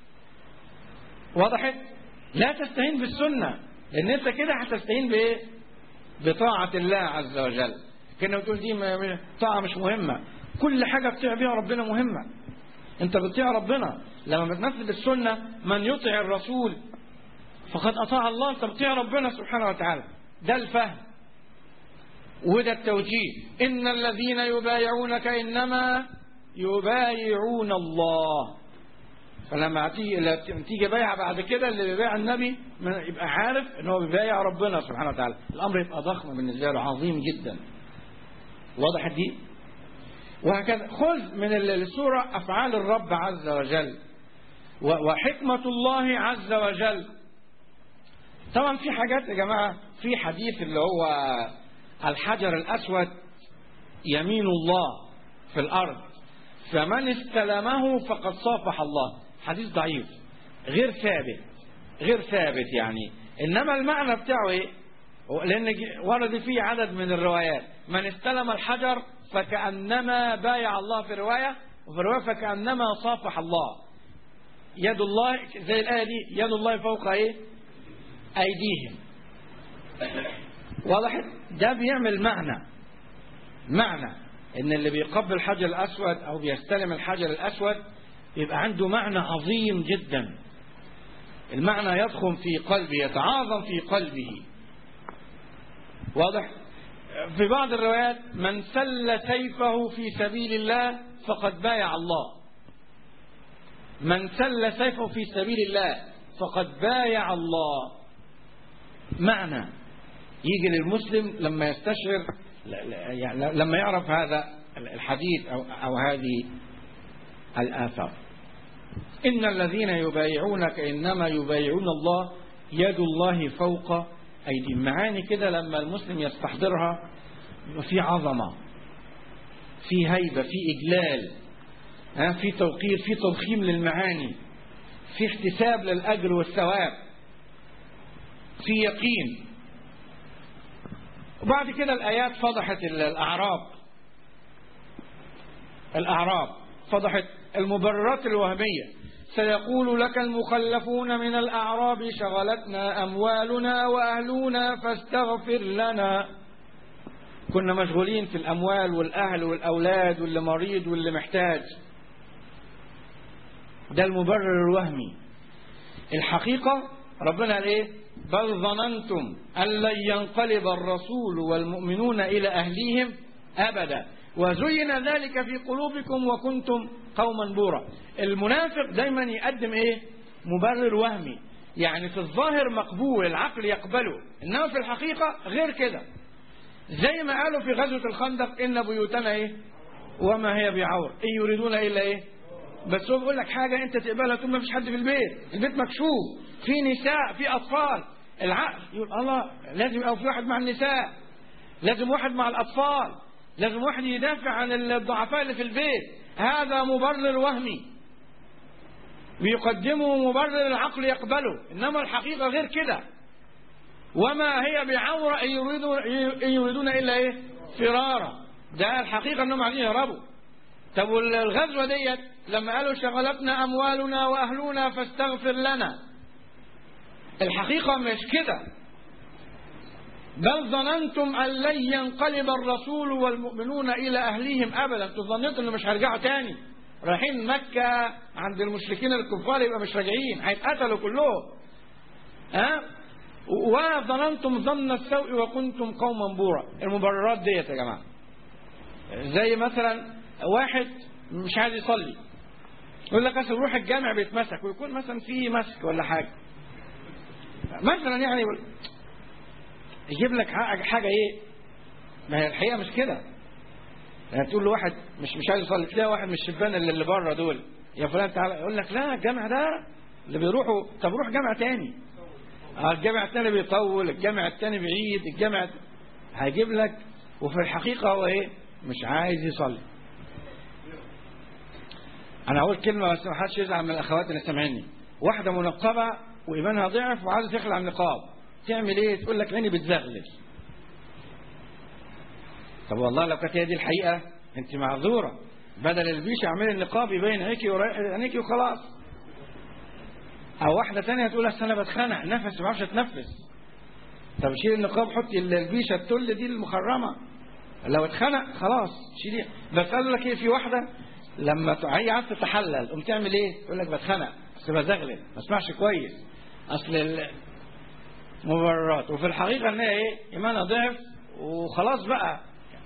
وضحت لا تستهين بالسنة لأن أنت كده هتستهين بإيه بطاعة الله عز وجل كنا بتقول دي ما- طاعة مش مهمة كل حاجة بتطيع بيها ربنا مهمة أنت بتطيع ربنا لما بتنفذ السنة من يطع الرسول فقد أطاع الله أنت بتطيع ربنا سبحانه وتعالى ده الفهم وده التوجيه إن الذين يبايعونك إنما يبايعون الله فلما تيجي تيجي بايعه بعد كده اللي بيبايع النبي ما- يبقى عارف ان هو بيبايع ربنا سبحانه وتعالى الامر يبقى ضخم بالنسبه له عظيم جدا واضح دي وهكذا خذ من ال- السوره افعال الرب عز وجل و- وحكمه الله عز وجل طبعا في حاجات يا جماعه في حديث اللي هو الحجر الاسود يمين الله في الارض فمن استلمه فقد صافح الله حديث ضعيف غير ثابت غير ثابت يعني انما المعنى بتاعه ايه لان ج- ورد فيه عدد من الروايات من استلم الحجر فكانما بايع الله في روايه وفي روايه فكانما صافح الله يد الله زي الايه دي يد الله فوق ايه ايديهم واضح ده بيعمل معنى معنى ان اللي بيقبل الحجر الاسود او بيستلم الحجر الاسود يبقى عنده معنى عظيم جدا المعنى يضخم في قلبه يتعاظم في قلبه واضح في بعض الروايات من سل سيفه في سبيل الله فقد بايع الله من سل سيفه في سبيل الله فقد بايع الله معنى يجي للمسلم لما يستشعر يعني لما يعرف هذا الحديث أو, أو هذه الآثار إن الذين يبايعونك إنما يبايعون الله يد الله فوق أيديهم معاني كده لما المسلم يستحضرها في عظمة في هيبة في إجلال في توقير في تضخيم للمعاني في احتساب للأجر والثواب في يقين وبعد كده الآيات فضحت الأعراب الأعراب فضحت المبررات الوهمية سيقول لك المخلفون من الأعراب شغلتنا أموالنا وأهلنا فاستغفر لنا كنا مشغولين في الأموال والأهل والأولاد واللي مريض واللي محتاج ده المبرر الوهمي الحقيقة ربنا قال ايه بل ظننتم أن لن ينقلب الرسول والمؤمنون إلى أهليهم أبدا وزين ذلك في قلوبكم وكنتم قوما بورا المنافق دايما يقدم ايه مبرر وهمي يعني في الظاهر مقبول العقل يقبله انما في الحقيقة غير كده زي ما قالوا في غزوة الخندق ان بيوتنا ايه وما هي بعور ان يريدون الا ايه بس هو بيقول لك حاجة انت تقبلها تقول ما فيش حد في البيت البيت مكشوف في نساء في اطفال العقل يقول الله لازم يبقى في واحد مع النساء لازم واحد مع الاطفال لازم واحد يدافع عن الضعفاء اللي في البيت هذا مبرر وهمي بيقدمه مبرر العقل يقبله انما الحقيقة غير كده وما هي بعورة إن يريدون, إن يريدون إلا إيه فرارا ده الحقيقة أنهم عايزين يهربوا طب والغزوة ديت لما قالوا شغلتنا أموالنا وأهلنا فاستغفر لنا الحقيقة مش كده بل ظننتم أن لن ينقلب الرسول والمؤمنون إلى أهليهم أبدا انتوا ظننتم أنه مش هيرجعوا تاني رايحين مكة عند المشركين الكفار يبقى مش راجعين هيتقتلوا كلهم ها وظننتم ظن السوء وكنتم قوما بورا المبررات ديت يا جماعة زي مثلا واحد مش عايز يصلي يقول لك اصل روح الجامع بيتمسك ويكون مثلا في مسك ولا حاجة مثلا يعني يجيب لك حاجة ايه ما هي الحقيقة مش كده يعني تقول له واحد مش مش عايز يصلي تلاقي واحد من الشبان اللي, اللي بره دول يا فلان تعالى يقول لك لا الجامع ده اللي بيروحوا طب روح جامع تاني الجامع الثاني بيطول الجامع الثاني بعيد الجامع هيجيب لك وفي الحقيقة هو ايه مش عايز يصلي انا هقول كلمة بس ما حدش يزعل من الاخوات اللي سامعيني واحدة منقبة وايمانها ضعف وعايزة تخلع النقاب تعمل ايه تقول لك عيني بتزغلل طب والله لو كانت هي دي الحقيقة انت معذورة بدل البيش اعملي النقاب يبين عينيكي عينيكي وخلاص او واحده ثانيه تقول اصل انا بتخنق نفسي ما بعرفش اتنفس طب شيل النقاب حطي البيشه التل دي المخرمه لو اتخنق خلاص شيليها بس قال لك ايه في واحده لما هي عايزه تتحلل قوم تعمل ايه تقول لك بتخنق اصل بزغلل ما اسمعش كويس اصل مبررات وفي الحقيقه ان هي ايه ايمانها ضعف وخلاص بقى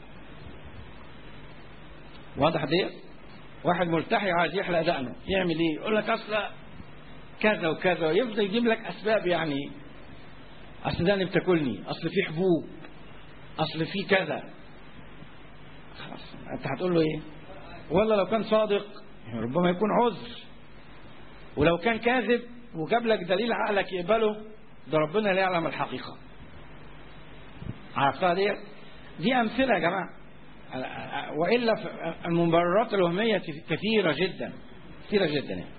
واضح دي واحد ملتحي عايز يحلق دقنه يعمل ايه يقول لك اصل كذا وكذا يفضل يجيب لك اسباب يعني اصل ده بتاكلني اصل في حبوب اصل في كذا خلاص انت هتقول له ايه والله لو كان صادق ربما يكون عذر ولو كان كاذب وجاب لك دليل عقلك يقبله ده ربنا لا يعلم الحقيقة عرفتها دي دي أمثلة يا جماعة وإلا المبررات الوهمية كثيرة جدا كثيرة جدا يعني.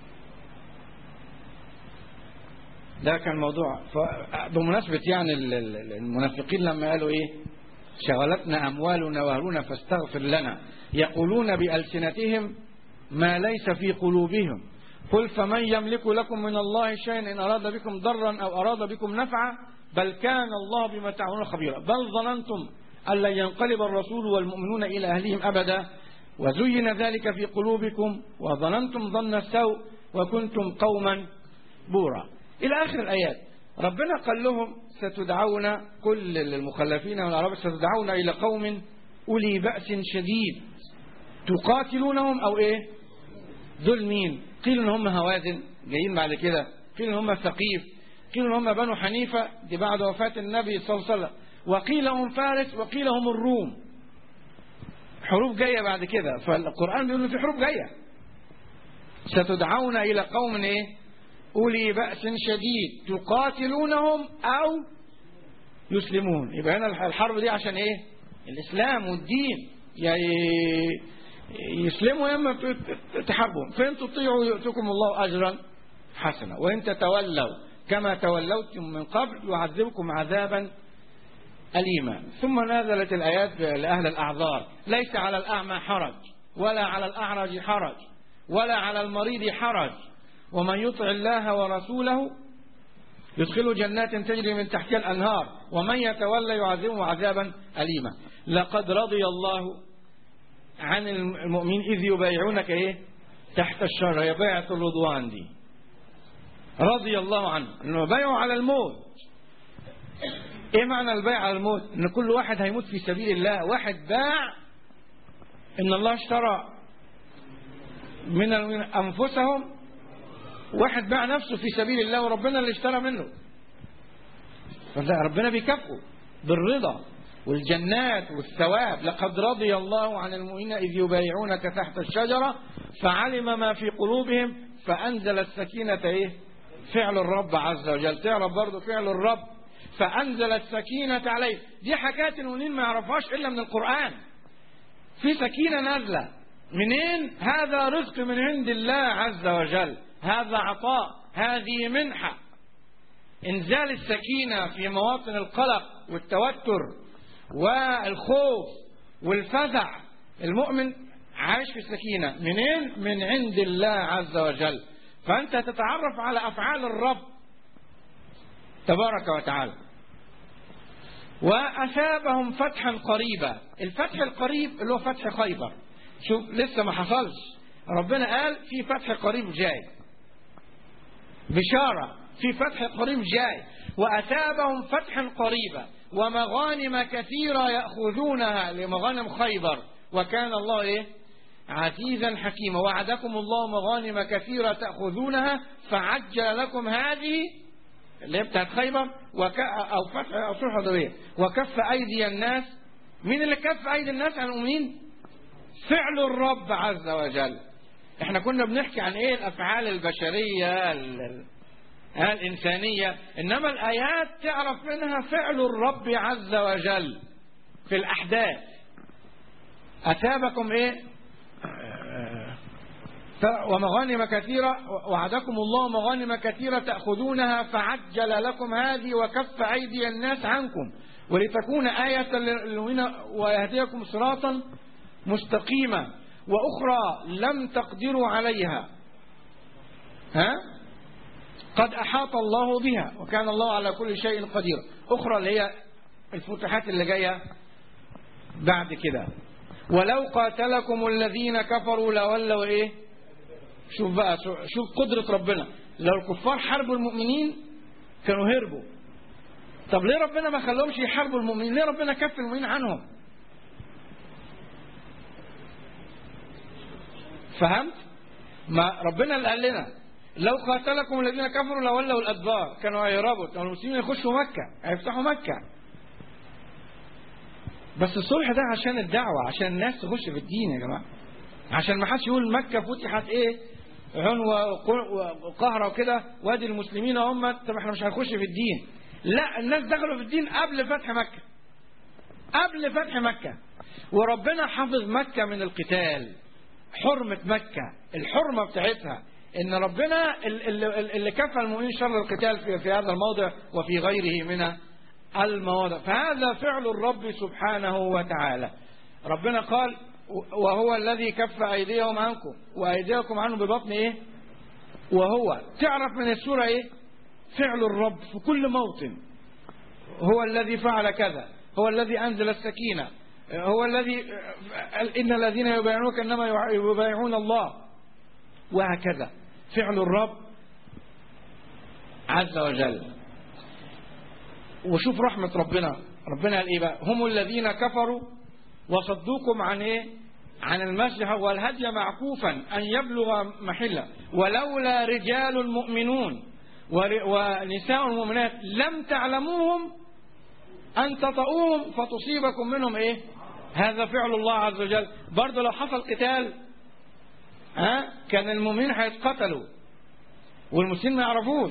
ده كان موضوع بمناسبة يعني المنافقين لما قالوا ايه شغلتنا أموالنا وأهلنا فاستغفر لنا يقولون بألسنتهم ما ليس في قلوبهم قل فمن يملك لكم من الله شيئا إن أراد بكم ضرا أو أراد بكم نفعا بل كان الله بما تعملون خبيرا بل ظننتم أن لن ينقلب الرسول والمؤمنون إلى أهلهم أبدا وزين ذلك في قلوبكم وظننتم ظن السوء وكنتم قوما بورا إلى آخر الآيات ربنا قال لهم ستدعون كل المخلفين من العرب ستدعون إلى قوم أولي بأس شديد تقاتلونهم أو إيه دول مين قيل إن هم هوازن جايين بعد كده قيل إن هم ثقيف قيل إن هم بنو حنيفة دي بعد وفاة النبي صلى الله عليه وسلم وقيل هم فارس وقيل هم الروم حروب جاية بعد كده فالقرآن بيقول إن في حروب جاية ستدعون إلى قوم إيه أولي بأس شديد تقاتلونهم أو يسلمون يبقى هنا الحرب دي عشان إيه الإسلام والدين يعني يسلموا يا اما تحاربهم فان تطيعوا يؤتكم الله اجرا حسنا وان تتولوا كما تولوتم من قبل يعذبكم عذابا أليما ثم نزلت الآيات لأهل الأعذار ليس على الأعمى حرج ولا على الأعرج حرج ولا على المريض حرج ومن يطع الله ورسوله يدخل جنات تجري من تحتها الأنهار ومن يتولى يعذبه عذابا أليما لقد رضي الله عن المؤمنين إذ يبايعونك إيه تحت الشر هي بيعة الرضوان دي رضي الله عنه انه بايعوا على الموت ايه معنى البيع على الموت ان كل واحد هيموت في سبيل الله واحد باع ان الله اشترى من انفسهم واحد باع نفسه في سبيل الله وربنا اللي اشترى منه ربنا بيكافئه بالرضا والجنات والثواب لقد رضي الله عن المؤمنين إذ يبايعونك تحت الشجرة فعلم ما في قلوبهم فأنزل السكينة إيه؟ فعل الرب عز وجل تعرف برضه فعل الرب فأنزل السكينة عليه دي حكاية المؤمنين ما يعرفهاش إلا من القرآن في سكينة نازلة منين هذا رزق من عند الله عز وجل هذا عطاء هذه منحة انزال السكينة في مواطن القلق والتوتر والخوف والفزع المؤمن عايش في السكينة منين من عند الله عز وجل فأنت تتعرف على أفعال الرب تبارك وتعالى وأثابهم فتحا قريبا الفتح القريب اللي هو فتح خيبر شوف لسه ما حصلش ربنا قال في فتح قريب جاي بشارة في فتح قريب جاي وأثابهم فتحا قريبا ومغانم كثيرة يأخذونها لمغانم خيبر وكان الله إيه عزيزا حكيما وعدكم الله مغانم كثيرة تأخذونها فعجل لكم هذه اللي هي بتاعت خيبر وك... أو فتح أو صلح حضورية وكف أيدي الناس مين اللي كف أيدي الناس عن المؤمنين فعل الرب عز وجل احنا كنا بنحكي عن ايه الافعال البشريه ال... الإنسانية إنما الآيات تعرف منها فعل الرب عز وجل في الأحداث أثابكم إيه ومغانم كثيرة وعدكم الله مغانم كثيرة تأخذونها فعجل لكم هذه وكف أيدي الناس عنكم ولتكون آية للمؤمنين ويهديكم صراطا مستقيما وأخرى لم تقدروا عليها ها قد أحاط الله بها وكان الله على كل شيء قدير أخرى اللي هي الفتوحات اللي جاية بعد كده ولو قاتلكم الذين كفروا لولوا ايه شوف بقى شوف قدرة ربنا لو الكفار حاربوا المؤمنين كانوا هربوا طب ليه ربنا ما خلوهمش يحاربوا المؤمنين ليه ربنا كف المؤمنين عنهم فهمت ما ربنا اللي قال لنا لو قاتلكم الذين كفروا لولوا الادبار كانوا هيهربوا كانوا المسلمين يخشوا مكه هيفتحوا مكه بس الصلح ده عشان الدعوه عشان الناس تخش في الدين يا جماعه عشان ما حدش يقول مكه فتحت ايه عنوة وقهرة وكده وادي المسلمين هم طب احنا مش هنخش في الدين لا الناس دخلوا في الدين قبل فتح مكة قبل فتح مكة وربنا حفظ مكة من القتال حرمة مكة الحرمة بتاعتها ان ربنا اللي كفى المؤمنين شر القتال في, في هذا الموضع وفي غيره من المواضع فهذا فعل الرب سبحانه وتعالى ربنا قال وهو الذي كف ايديهم عنكم وايديكم عنه ببطن ايه وهو تعرف من السوره ايه فعل الرب في كل موطن هو الذي فعل كذا هو الذي انزل السكينه هو الذي ان الذين يبايعونك انما يبايعون الله وهكذا فعل الرب عز وجل وشوف رحمة ربنا ربنا قال ايه بقى هم الذين كفروا وصدوكم عن ايه عن المسجد والهدي معكوفا ان يبلغ محله ولولا رجال مؤمنون ور- ونساء المؤمنات لم تعلموهم أن تطؤوهم فتصيبكم منهم إيه هذا فعل الله عز وجل برضه لو حصل قتال ها كان المؤمنين هيتقتلوا والمسلمين ما يعرفوش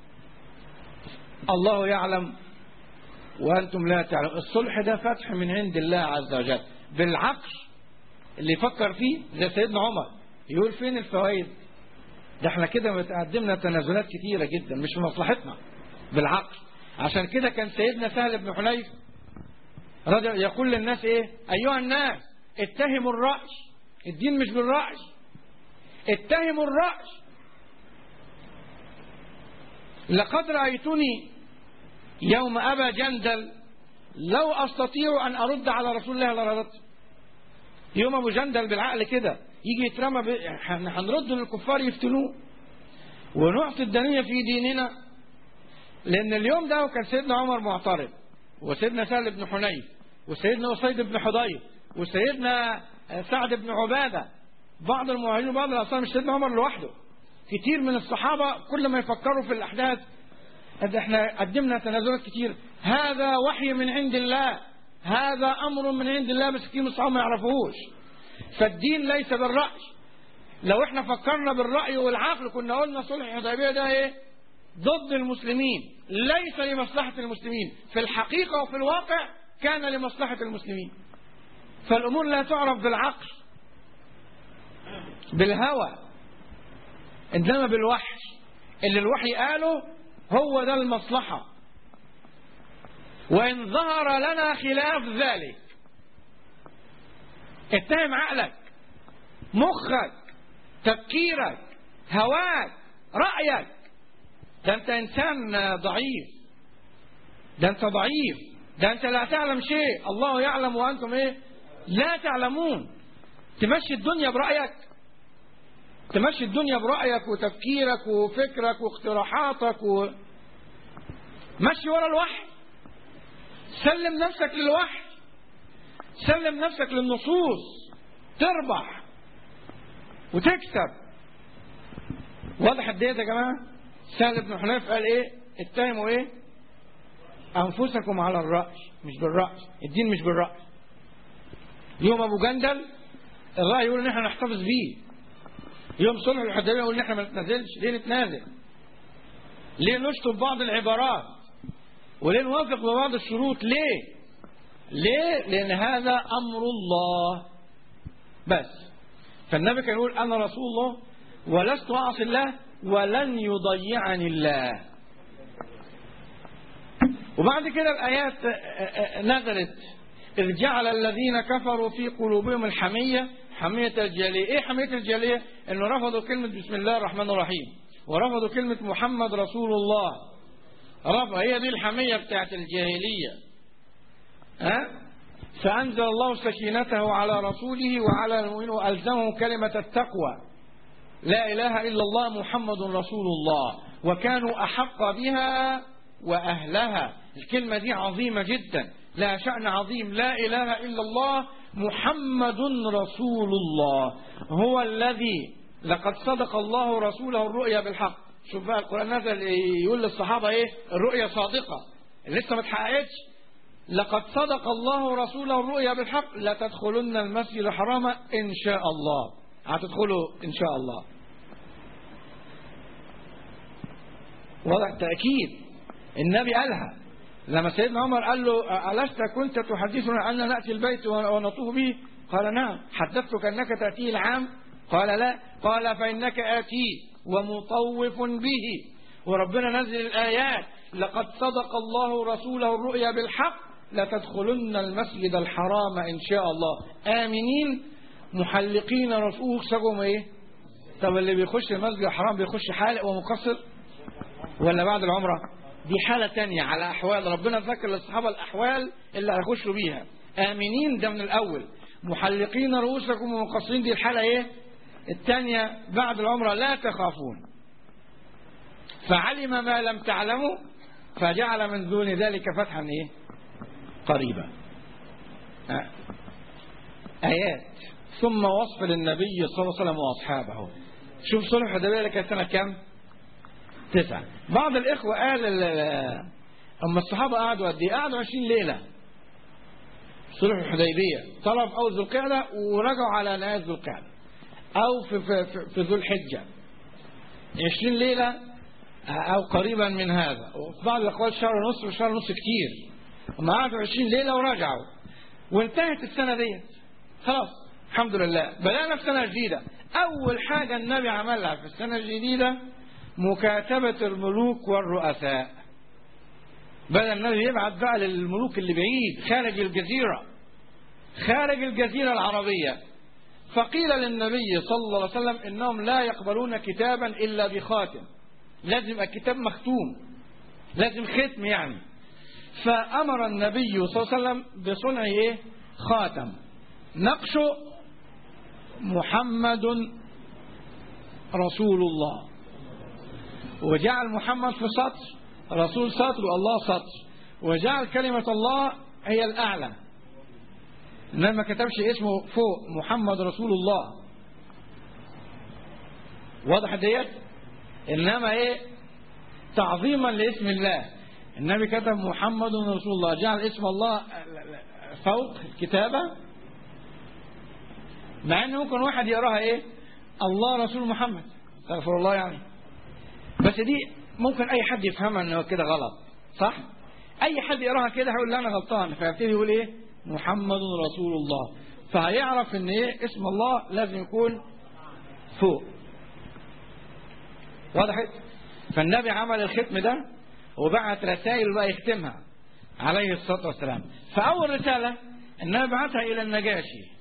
الله يعلم وأنتم لا تعلمون الصلح ده فتح من عند الله عز وجل بالعقل اللي يفكر فيه زي سيدنا عمر يقول فين الفوائد ده احنا كده متقدمنا تنازلات كتيرة جدا مش في مصلحتنا بالعقل عشان كده كان سيدنا سهل بن حنيف رجل يقول للناس ايه ايها الناس اتهموا الرأي الدين مش بالرأي اتهموا الرأي لقد رأيتني يوم أبا جندل لو أستطيع أن أرد على رسول الله لرددت يوم أبو جندل بالعقل كده يجي يترمى ب... هن- هنرد للكفار يفتنوه ونعطي الدنيا في ديننا لأن اليوم ده كان سيدنا عمر معترض وسيدنا سهل بن حنيف وسيدنا أسيد بن حضير وسيدنا سعد بن عبادة بعض المهاجرين وبعض الأنصار مش سيدنا عمر لوحده كتير من الصحابة كل ما يفكروا في الأحداث قد احنا قدمنا تنازلات كتير هذا وحي من عند الله هذا أمر من عند الله بس كتير من الصحابة ما يعرفوهوش فالدين ليس بالرأي لو احنا فكرنا بالرأي والعقل كنا قلنا صلح الحديبية ده ايه ضد المسلمين ليس لمصلحة المسلمين في الحقيقة وفي الواقع كان لمصلحة المسلمين فالأمور لا تعرف بالعقل بالهوى إنما بالوحي اللي الوحي قاله هو ده المصلحة وإن ظهر لنا خلاف ذلك اتهم عقلك مخك تفكيرك هواك رأيك ده انت انسان ضعيف ده انت ضعيف ده انت لا تعلم شيء الله يعلم وانتم ايه لا تعلمون تمشي الدنيا برأيك تمشي الدنيا برأيك وتفكيرك وفكرك واقتراحاتك و... مشي ورا الوحي سلم نفسك للوحي سلم نفسك للنصوص تربح وتكسب واضح الديت يا جماعه سهل بن حنيف قال ايه اتهموا ايه انفسكم على الراي مش بالراي الدين مش بالراي يوم ابو جندل الراي يقول ان احنا نحتفظ بيه يوم صلح الحديبيه يقول ان احنا ما نتنازلش ليه نتنازل ليه نشطب بعض العبارات وليه نوافق ببعض الشروط ليه ليه لان هذا امر الله بس فالنبي كان يقول انا رسول الله ولست اعصي الله ولن يضيعني الله وبعد كده الآيات نزلت إذ جعل الذين كفروا في قلوبهم الحمية حمية الجالية إيه حمية الجالية إنه رفضوا كلمة بسم الله الرحمن الرحيم ورفضوا كلمة محمد رسول الله رفض هي دي الحمية بتاعت الجاهلية ها فأنزل الله سكينته على رسوله وعلى المؤمنين وألزمهم كلمة التقوى لا إله إلا الله محمد رسول الله وكانوا أحق بها وأهلها الكلمة دي عظيمة جدا لا شأن عظيم لا إله إلا الله محمد رسول الله هو الذي لقد صدق الله رسوله الرؤيا بالحق شوف بقى القرآن نزل يقول للصحابة إيه الرؤيا صادقة لسه ما اتحققتش لقد صدق الله رسوله الرؤيا بالحق لا تدخلن المسجد الحرام إن شاء الله هتدخلوا إن شاء الله وضع تأكيد النبي قالها لما سيدنا عمر قال له ألست كنت تحدثنا أن نأتي البيت ونطوف به قال نعم حدثتك أنك تأتيه العام قال لا قال فإنك آتيه ومطوف به وربنا نزل الآيات لقد صدق الله رسوله الرؤيا بالحق لتدخلن المسجد الحرام إن شاء الله آمنين محلقين رؤوسكم إيه طب اللي بيخش المسجد الحرام بيخش حالق ومقصر ولا بعد العمرة دي حالة تانية على أحوال ربنا ذكر للصحابة الأحوال اللي هيخشوا بيها آمنين ده من الأول محلقين رؤوسكم ومقصرين دي الحالة إيه الثانية بعد العمرة لا تخافون فعلم ما لم تعلموا فجعل من دون ذلك فتحا إيه قريبا آيات ثم وصف للنبي صلى الله عليه وسلم وأصحابه شوف صلح الحديبية كانت سنة كام تسعة بعض الإخوة قال ال- ال- أما الصحابة قعدوا قد إيه؟ قعدوا 20 ليلة صلح الحديبية طلب أول ذو القعدة ورجعوا على نهاية ذو القعدة أو في في في, في ذو الحجة 20 ليلة أو قريبا من هذا وفي بعض الأقوال شهر ونص وشهر ونص كتير هم قعدوا 20 ليلة ورجعوا وانتهت السنة ديت خلاص الحمد لله بدأنا في سنة جديدة أول حاجة النبي عملها في السنة الجديدة مكاتبة الملوك والرؤساء بدأ النبي يبعث بقى للملوك اللي بعيد خارج الجزيرة خارج الجزيرة العربية فقيل للنبي صلى الله عليه وسلم إنهم لا يقبلون كتابا إلا بخاتم لازم يبقى الكتاب مختوم لازم ختم يعني فأمر النبي صلى الله عليه وسلم بصنع إيه؟ خاتم نقشه محمد رسول الله وجعل محمد في سطر رسول سطر والله سطر وجعل كلمة الله هي الأعلى إنما ما كتبش اسمه فوق محمد رسول الله واضح ديت إنما إيه تعظيما لاسم الله النبي كتب محمد رسول الله جعل اسم الله فوق الكتابة مع ان ممكن واحد يقراها ايه الله رسول محمد استغفر الله يعني بس دي ممكن اي حد يفهمها انه كده غلط صح اي حد يقراها كده هيقول لا انا غلطان فيبتدي يقول ايه محمد رسول الله فهيعرف ان ايه اسم الله لازم يكون فوق وضحت فالنبي عمل الختم ده وبعت رسائل بقى يختمها عليه الصلاه والسلام فاول رساله النبي بعتها الى النجاشي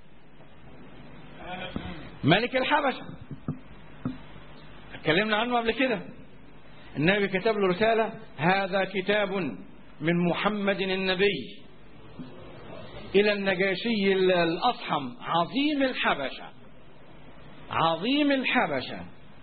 ملك الحبشة اتكلمنا عنه قبل كده النبي كتب له رسالة هذا كتاب من محمد النبي إلى النجاشي الأصحم عظيم الحبشة عظيم الحبشة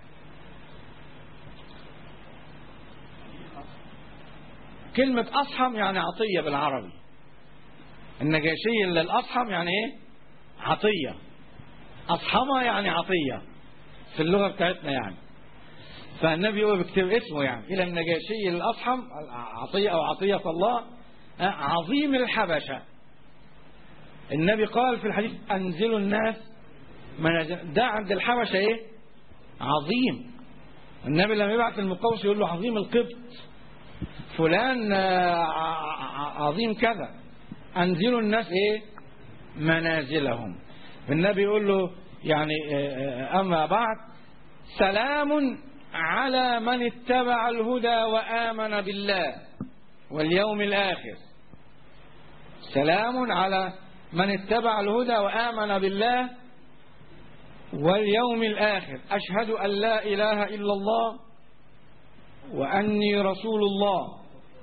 كلمة أصحم يعني عطية بالعربي النجاشي الأصحم يعني إيه عطية أصحمة يعني عطية في اللغة بتاعتنا يعني فالنبي هو بيكتب اسمه يعني إلى النجاشي الأصحم عطية أو عطية الله عظيم الحبشة النبي قال في الحديث أنزلوا الناس منازل ده عند الحبشة إيه عظيم النبي لما يبعث المقوس يقول له عظيم القبط فلان عظيم كذا أنزلوا الناس إيه منازلهم النبي يقول له يعني أما بعد سلام على من اتبع الهدى وآمن بالله واليوم الآخر سلام على من اتبع الهدى وآمن بالله واليوم الآخر أشهد أن لا إله إلا الله وأني رسول الله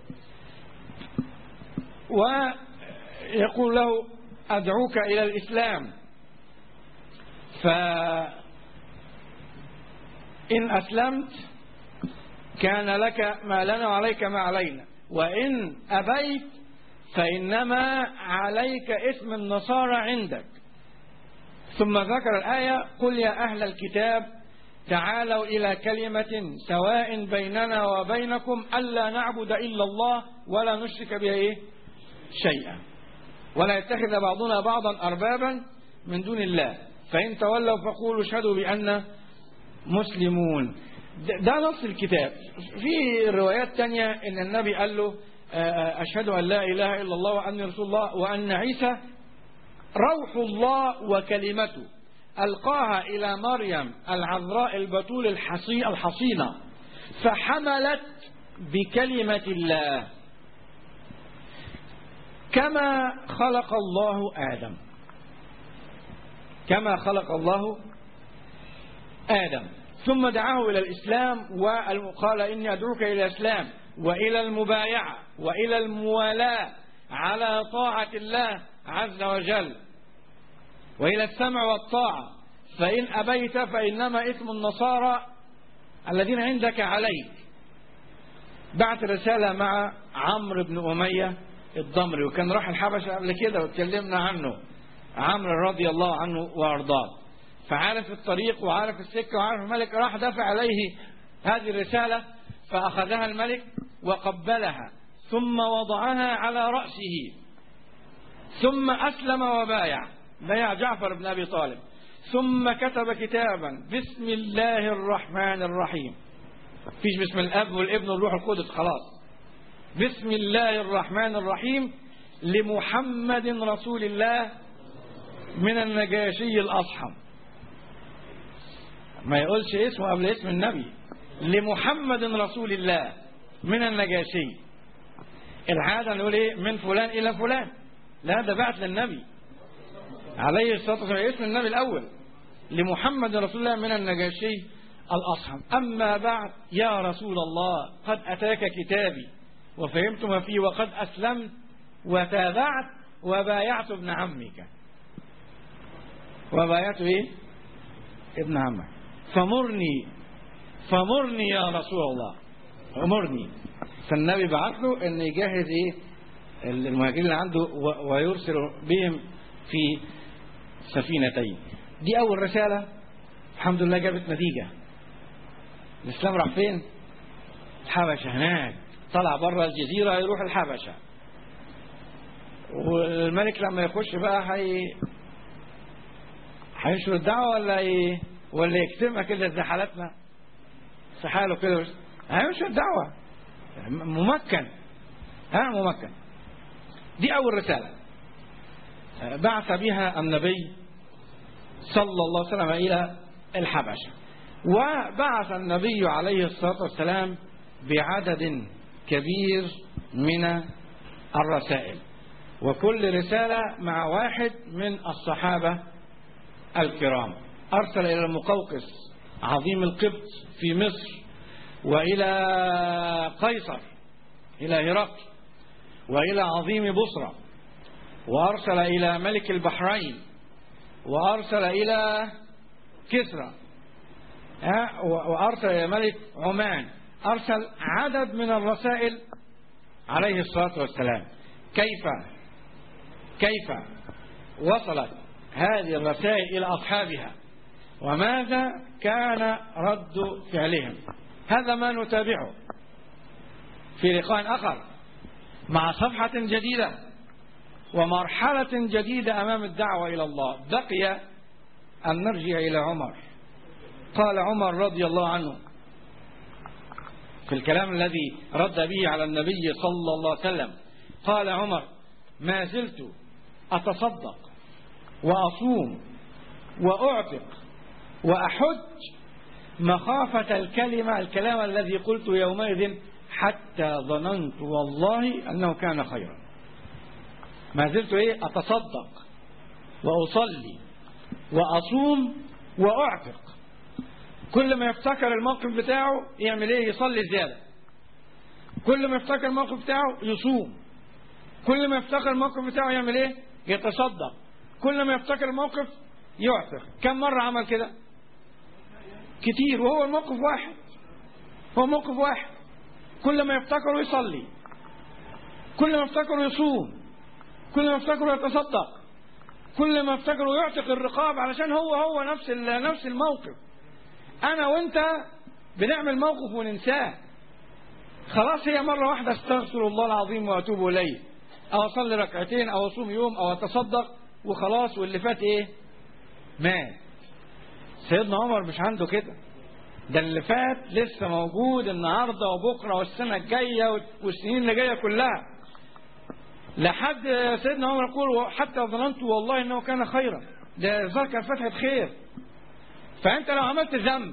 ويقول له أدعوك إلى الإسلام فإن أسلمت كان لك ما لنا وعليك ما علينا وإن أبيت فإنما عليك اسم النصارى عندك ثم ذكر الآية قل يا أهل الكتاب تعالوا إلى كلمة سواء بيننا وبينكم ألا نعبد إلا الله ولا نشرك به إيه؟ شيئا ولا يتخذ بعضنا بعضا أربابا من دون الله فإن تولوا فقولوا اشهدوا بأن مسلمون ده نص الكتاب في روايات تانية ان النبي قال له اشهد ان لا اله الا الله واني رسول الله وان عيسى روح الله وكلمته القاها الى مريم العذراء البتول الحصي الحصينه فحملت بكلمه الله كما خلق الله ادم كما خلق الله آدم ثم دعاه إلى الإسلام وقال إني أدعوك إلى الإسلام وإلى المبايعة وإلى الموالاة على طاعة الله عز وجل وإلى السمع والطاعة فإن أبيت فإنما إثم النصارى الذين عندك عليك بعت رسالة مع عمرو بن أمية الضمري وكان راح الحبشة قبل كده واتكلمنا عنه عمرو رضي الله عنه وارضاه فعارف الطريق وعارف السكه وعارف الملك راح دفع عليه هذه الرساله فأخذها الملك وقبلها ثم وضعها على رأسه ثم أسلم وبايع بايع جعفر بن أبي طالب ثم كتب كتابا بسم الله الرحمن الرحيم فيش بسم الأب والابن والروح القدس خلاص بسم الله الرحمن الرحيم لمحمد رسول الله من النجاشي الأصحم ما يقولش اسمه قبل اسم النبي لمحمد رسول الله من النجاشي العادة نقول ايه من فلان إلى فلان لا ده بعت للنبي عليه الصلاة والسلام اسم النبي الأول لمحمد رسول الله من النجاشي الأصحم أما بعد يا رسول الله قد أتاك كتابي وفهمت ما فيه وقد أسلمت وتابعت وبايعت ابن عمك وبايعت ايه ابن عمك فمرني فمرني يا رسول الله امرني فالنبي بعت له ان يجهز ايه المهاجرين اللي عنده ويرسل بهم في سفينتين دي اول رساله الحمد لله جابت نتيجه الاسلام راح فين الحبشه هناك طلع بره الجزيره يروح الحبشه والملك لما يخش بقى هي هينشر الدعوه ولا ي... ولا يكتمها كده زي حالتنا في حاله كده هينشر الدعوه ممكن ها ممكن دي اول رساله بعث بها النبي صلى الله عليه وسلم الى الحبشه وبعث النبي عليه الصلاه والسلام بعدد كبير من الرسائل وكل رسالة مع واحد من الصحابة الكرام أرسل إلى المقوقس عظيم القبط في مصر وإلى قيصر إلى هرقل وإلى عظيم بصرة وأرسل إلى ملك البحرين وأرسل إلى كسرى وأرسل إلى ملك عمان أرسل عدد من الرسائل عليه الصلاة والسلام كيف كيف وصلت هذه الرسائل إلى أصحابها وماذا كان رد فعلهم هذا ما نتابعه في لقاء آخر مع صفحة جديدة ومرحلة جديدة أمام الدعوة إلى الله بقي أن نرجع إلى عمر قال عمر رضي الله عنه في الكلام الذي رد به على النبي صلى الله عليه وسلم قال عمر ما زلت أتصدق وأصوم وأعتق وأحج مخافة الكلمة الكلام الذي قلت يومئذ حتى ظننت والله أنه كان خيرا ما زلت إيه أتصدق وأصلي وأصوم وأعتق كل ما يفتكر الموقف بتاعه يعمل إيه يصلي زيادة كل ما يفتكر الموقف بتاعه يصوم كل ما يفتكر الموقف بتاعه يعمل ايه يتصدق كل ما يفتكر الموقف يعتق كم مرة عمل كده كتير وهو الموقف واحد هو موقف واحد كل ما يفتكره يصلي كل ما يفتكره يصوم كل ما يفتكره يتصدق كل ما يفتكره يعتق الرقاب علشان هو هو نفس نفس الموقف انا وانت بنعمل موقف وننساه خلاص هي مرة واحدة استغفر الله العظيم واتوب اليه او اصلي ركعتين او اصوم يوم او اتصدق وخلاص واللي فات ايه مات سيدنا عمر مش عنده كده ده اللي فات لسه موجود النهارده وبكره والسنه الجايه والسنين اللي جايه كلها لحد سيدنا عمر يقول حتى ظننت والله انه كان خيرا ده ظهر كان فتحه خير فانت لو عملت ذنب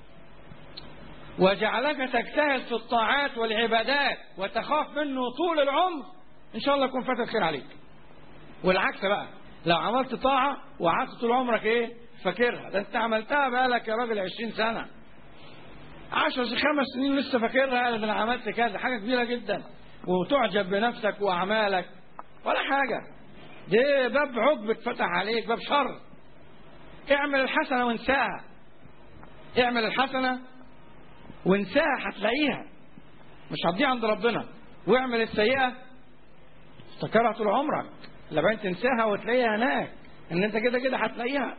وجعلك تجتهد في الطاعات والعبادات وتخاف منه طول العمر ان شاء الله يكون فتح خير عليك والعكس بقى لو عملت طاعة وقعدت طول عمرك ايه فاكرها ده انت عملتها بقالك يا راجل 20 سنة 10 خمس سنين لسه فاكرها ده انا عملت كذا حاجة كبيرة جدا وتعجب بنفسك واعمالك ولا حاجة ده باب عقب اتفتح عليك باب شر اعمل الحسنة وانساها اعمل الحسنة وانساها هتلاقيها مش هتضيع عند ربنا واعمل السيئة افتكرها طول عمرك لبعدين تنساها وتلاقيها هناك ان انت كده كده هتلاقيها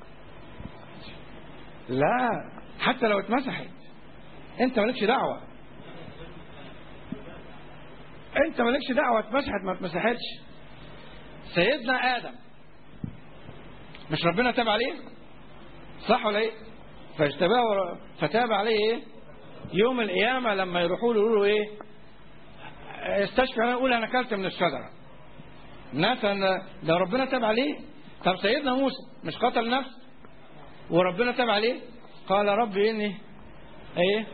لا حتى لو اتمسحت انت مالكش دعوة انت مالكش دعوه اتمسحت ما اتمسحتش سيدنا ادم مش ربنا تاب عليه صح ولا ايه فاجتباه فتاب عليه ايه يوم القيامه لما يروحوا له يقولوا ايه استشفى انا اقول انا اكلت من الشجره الناس ده ربنا تاب عليه طب سيدنا موسى مش قتل نفس وربنا تاب عليه قال رب اني ايه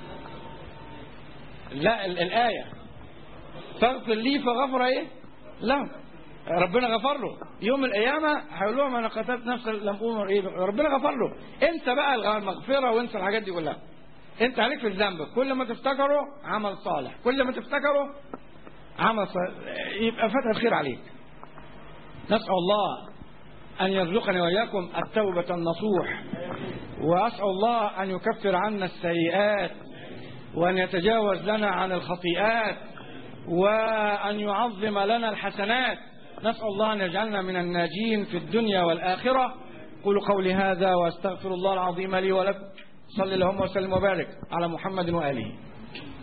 لا الآية فاغفر لي فغفر ايه له ربنا غفر له يوم القيامة هيقول لهم انا قتلت نفسا لم امر ايه ربنا غفر له انت بقى المغفرة وانسى الحاجات دي كلها انت عليك في الذنب كل ما تفتكره عمل صالح كل ما تفتكره عمل صالح يبقى فتح الخير عليك نسأل الله أن يرزقني وإياكم التوبة النصوح وأسأل الله أن يكفر عنا السيئات وأن يتجاوز لنا عن الخطيئات وأن يعظم لنا الحسنات نسأل الله أن يجعلنا من الناجين في الدنيا والآخرة قولوا قولي هذا وأستغفر الله العظيم لي ولكم صلى اللهم وسلم وبارك على محمد وآله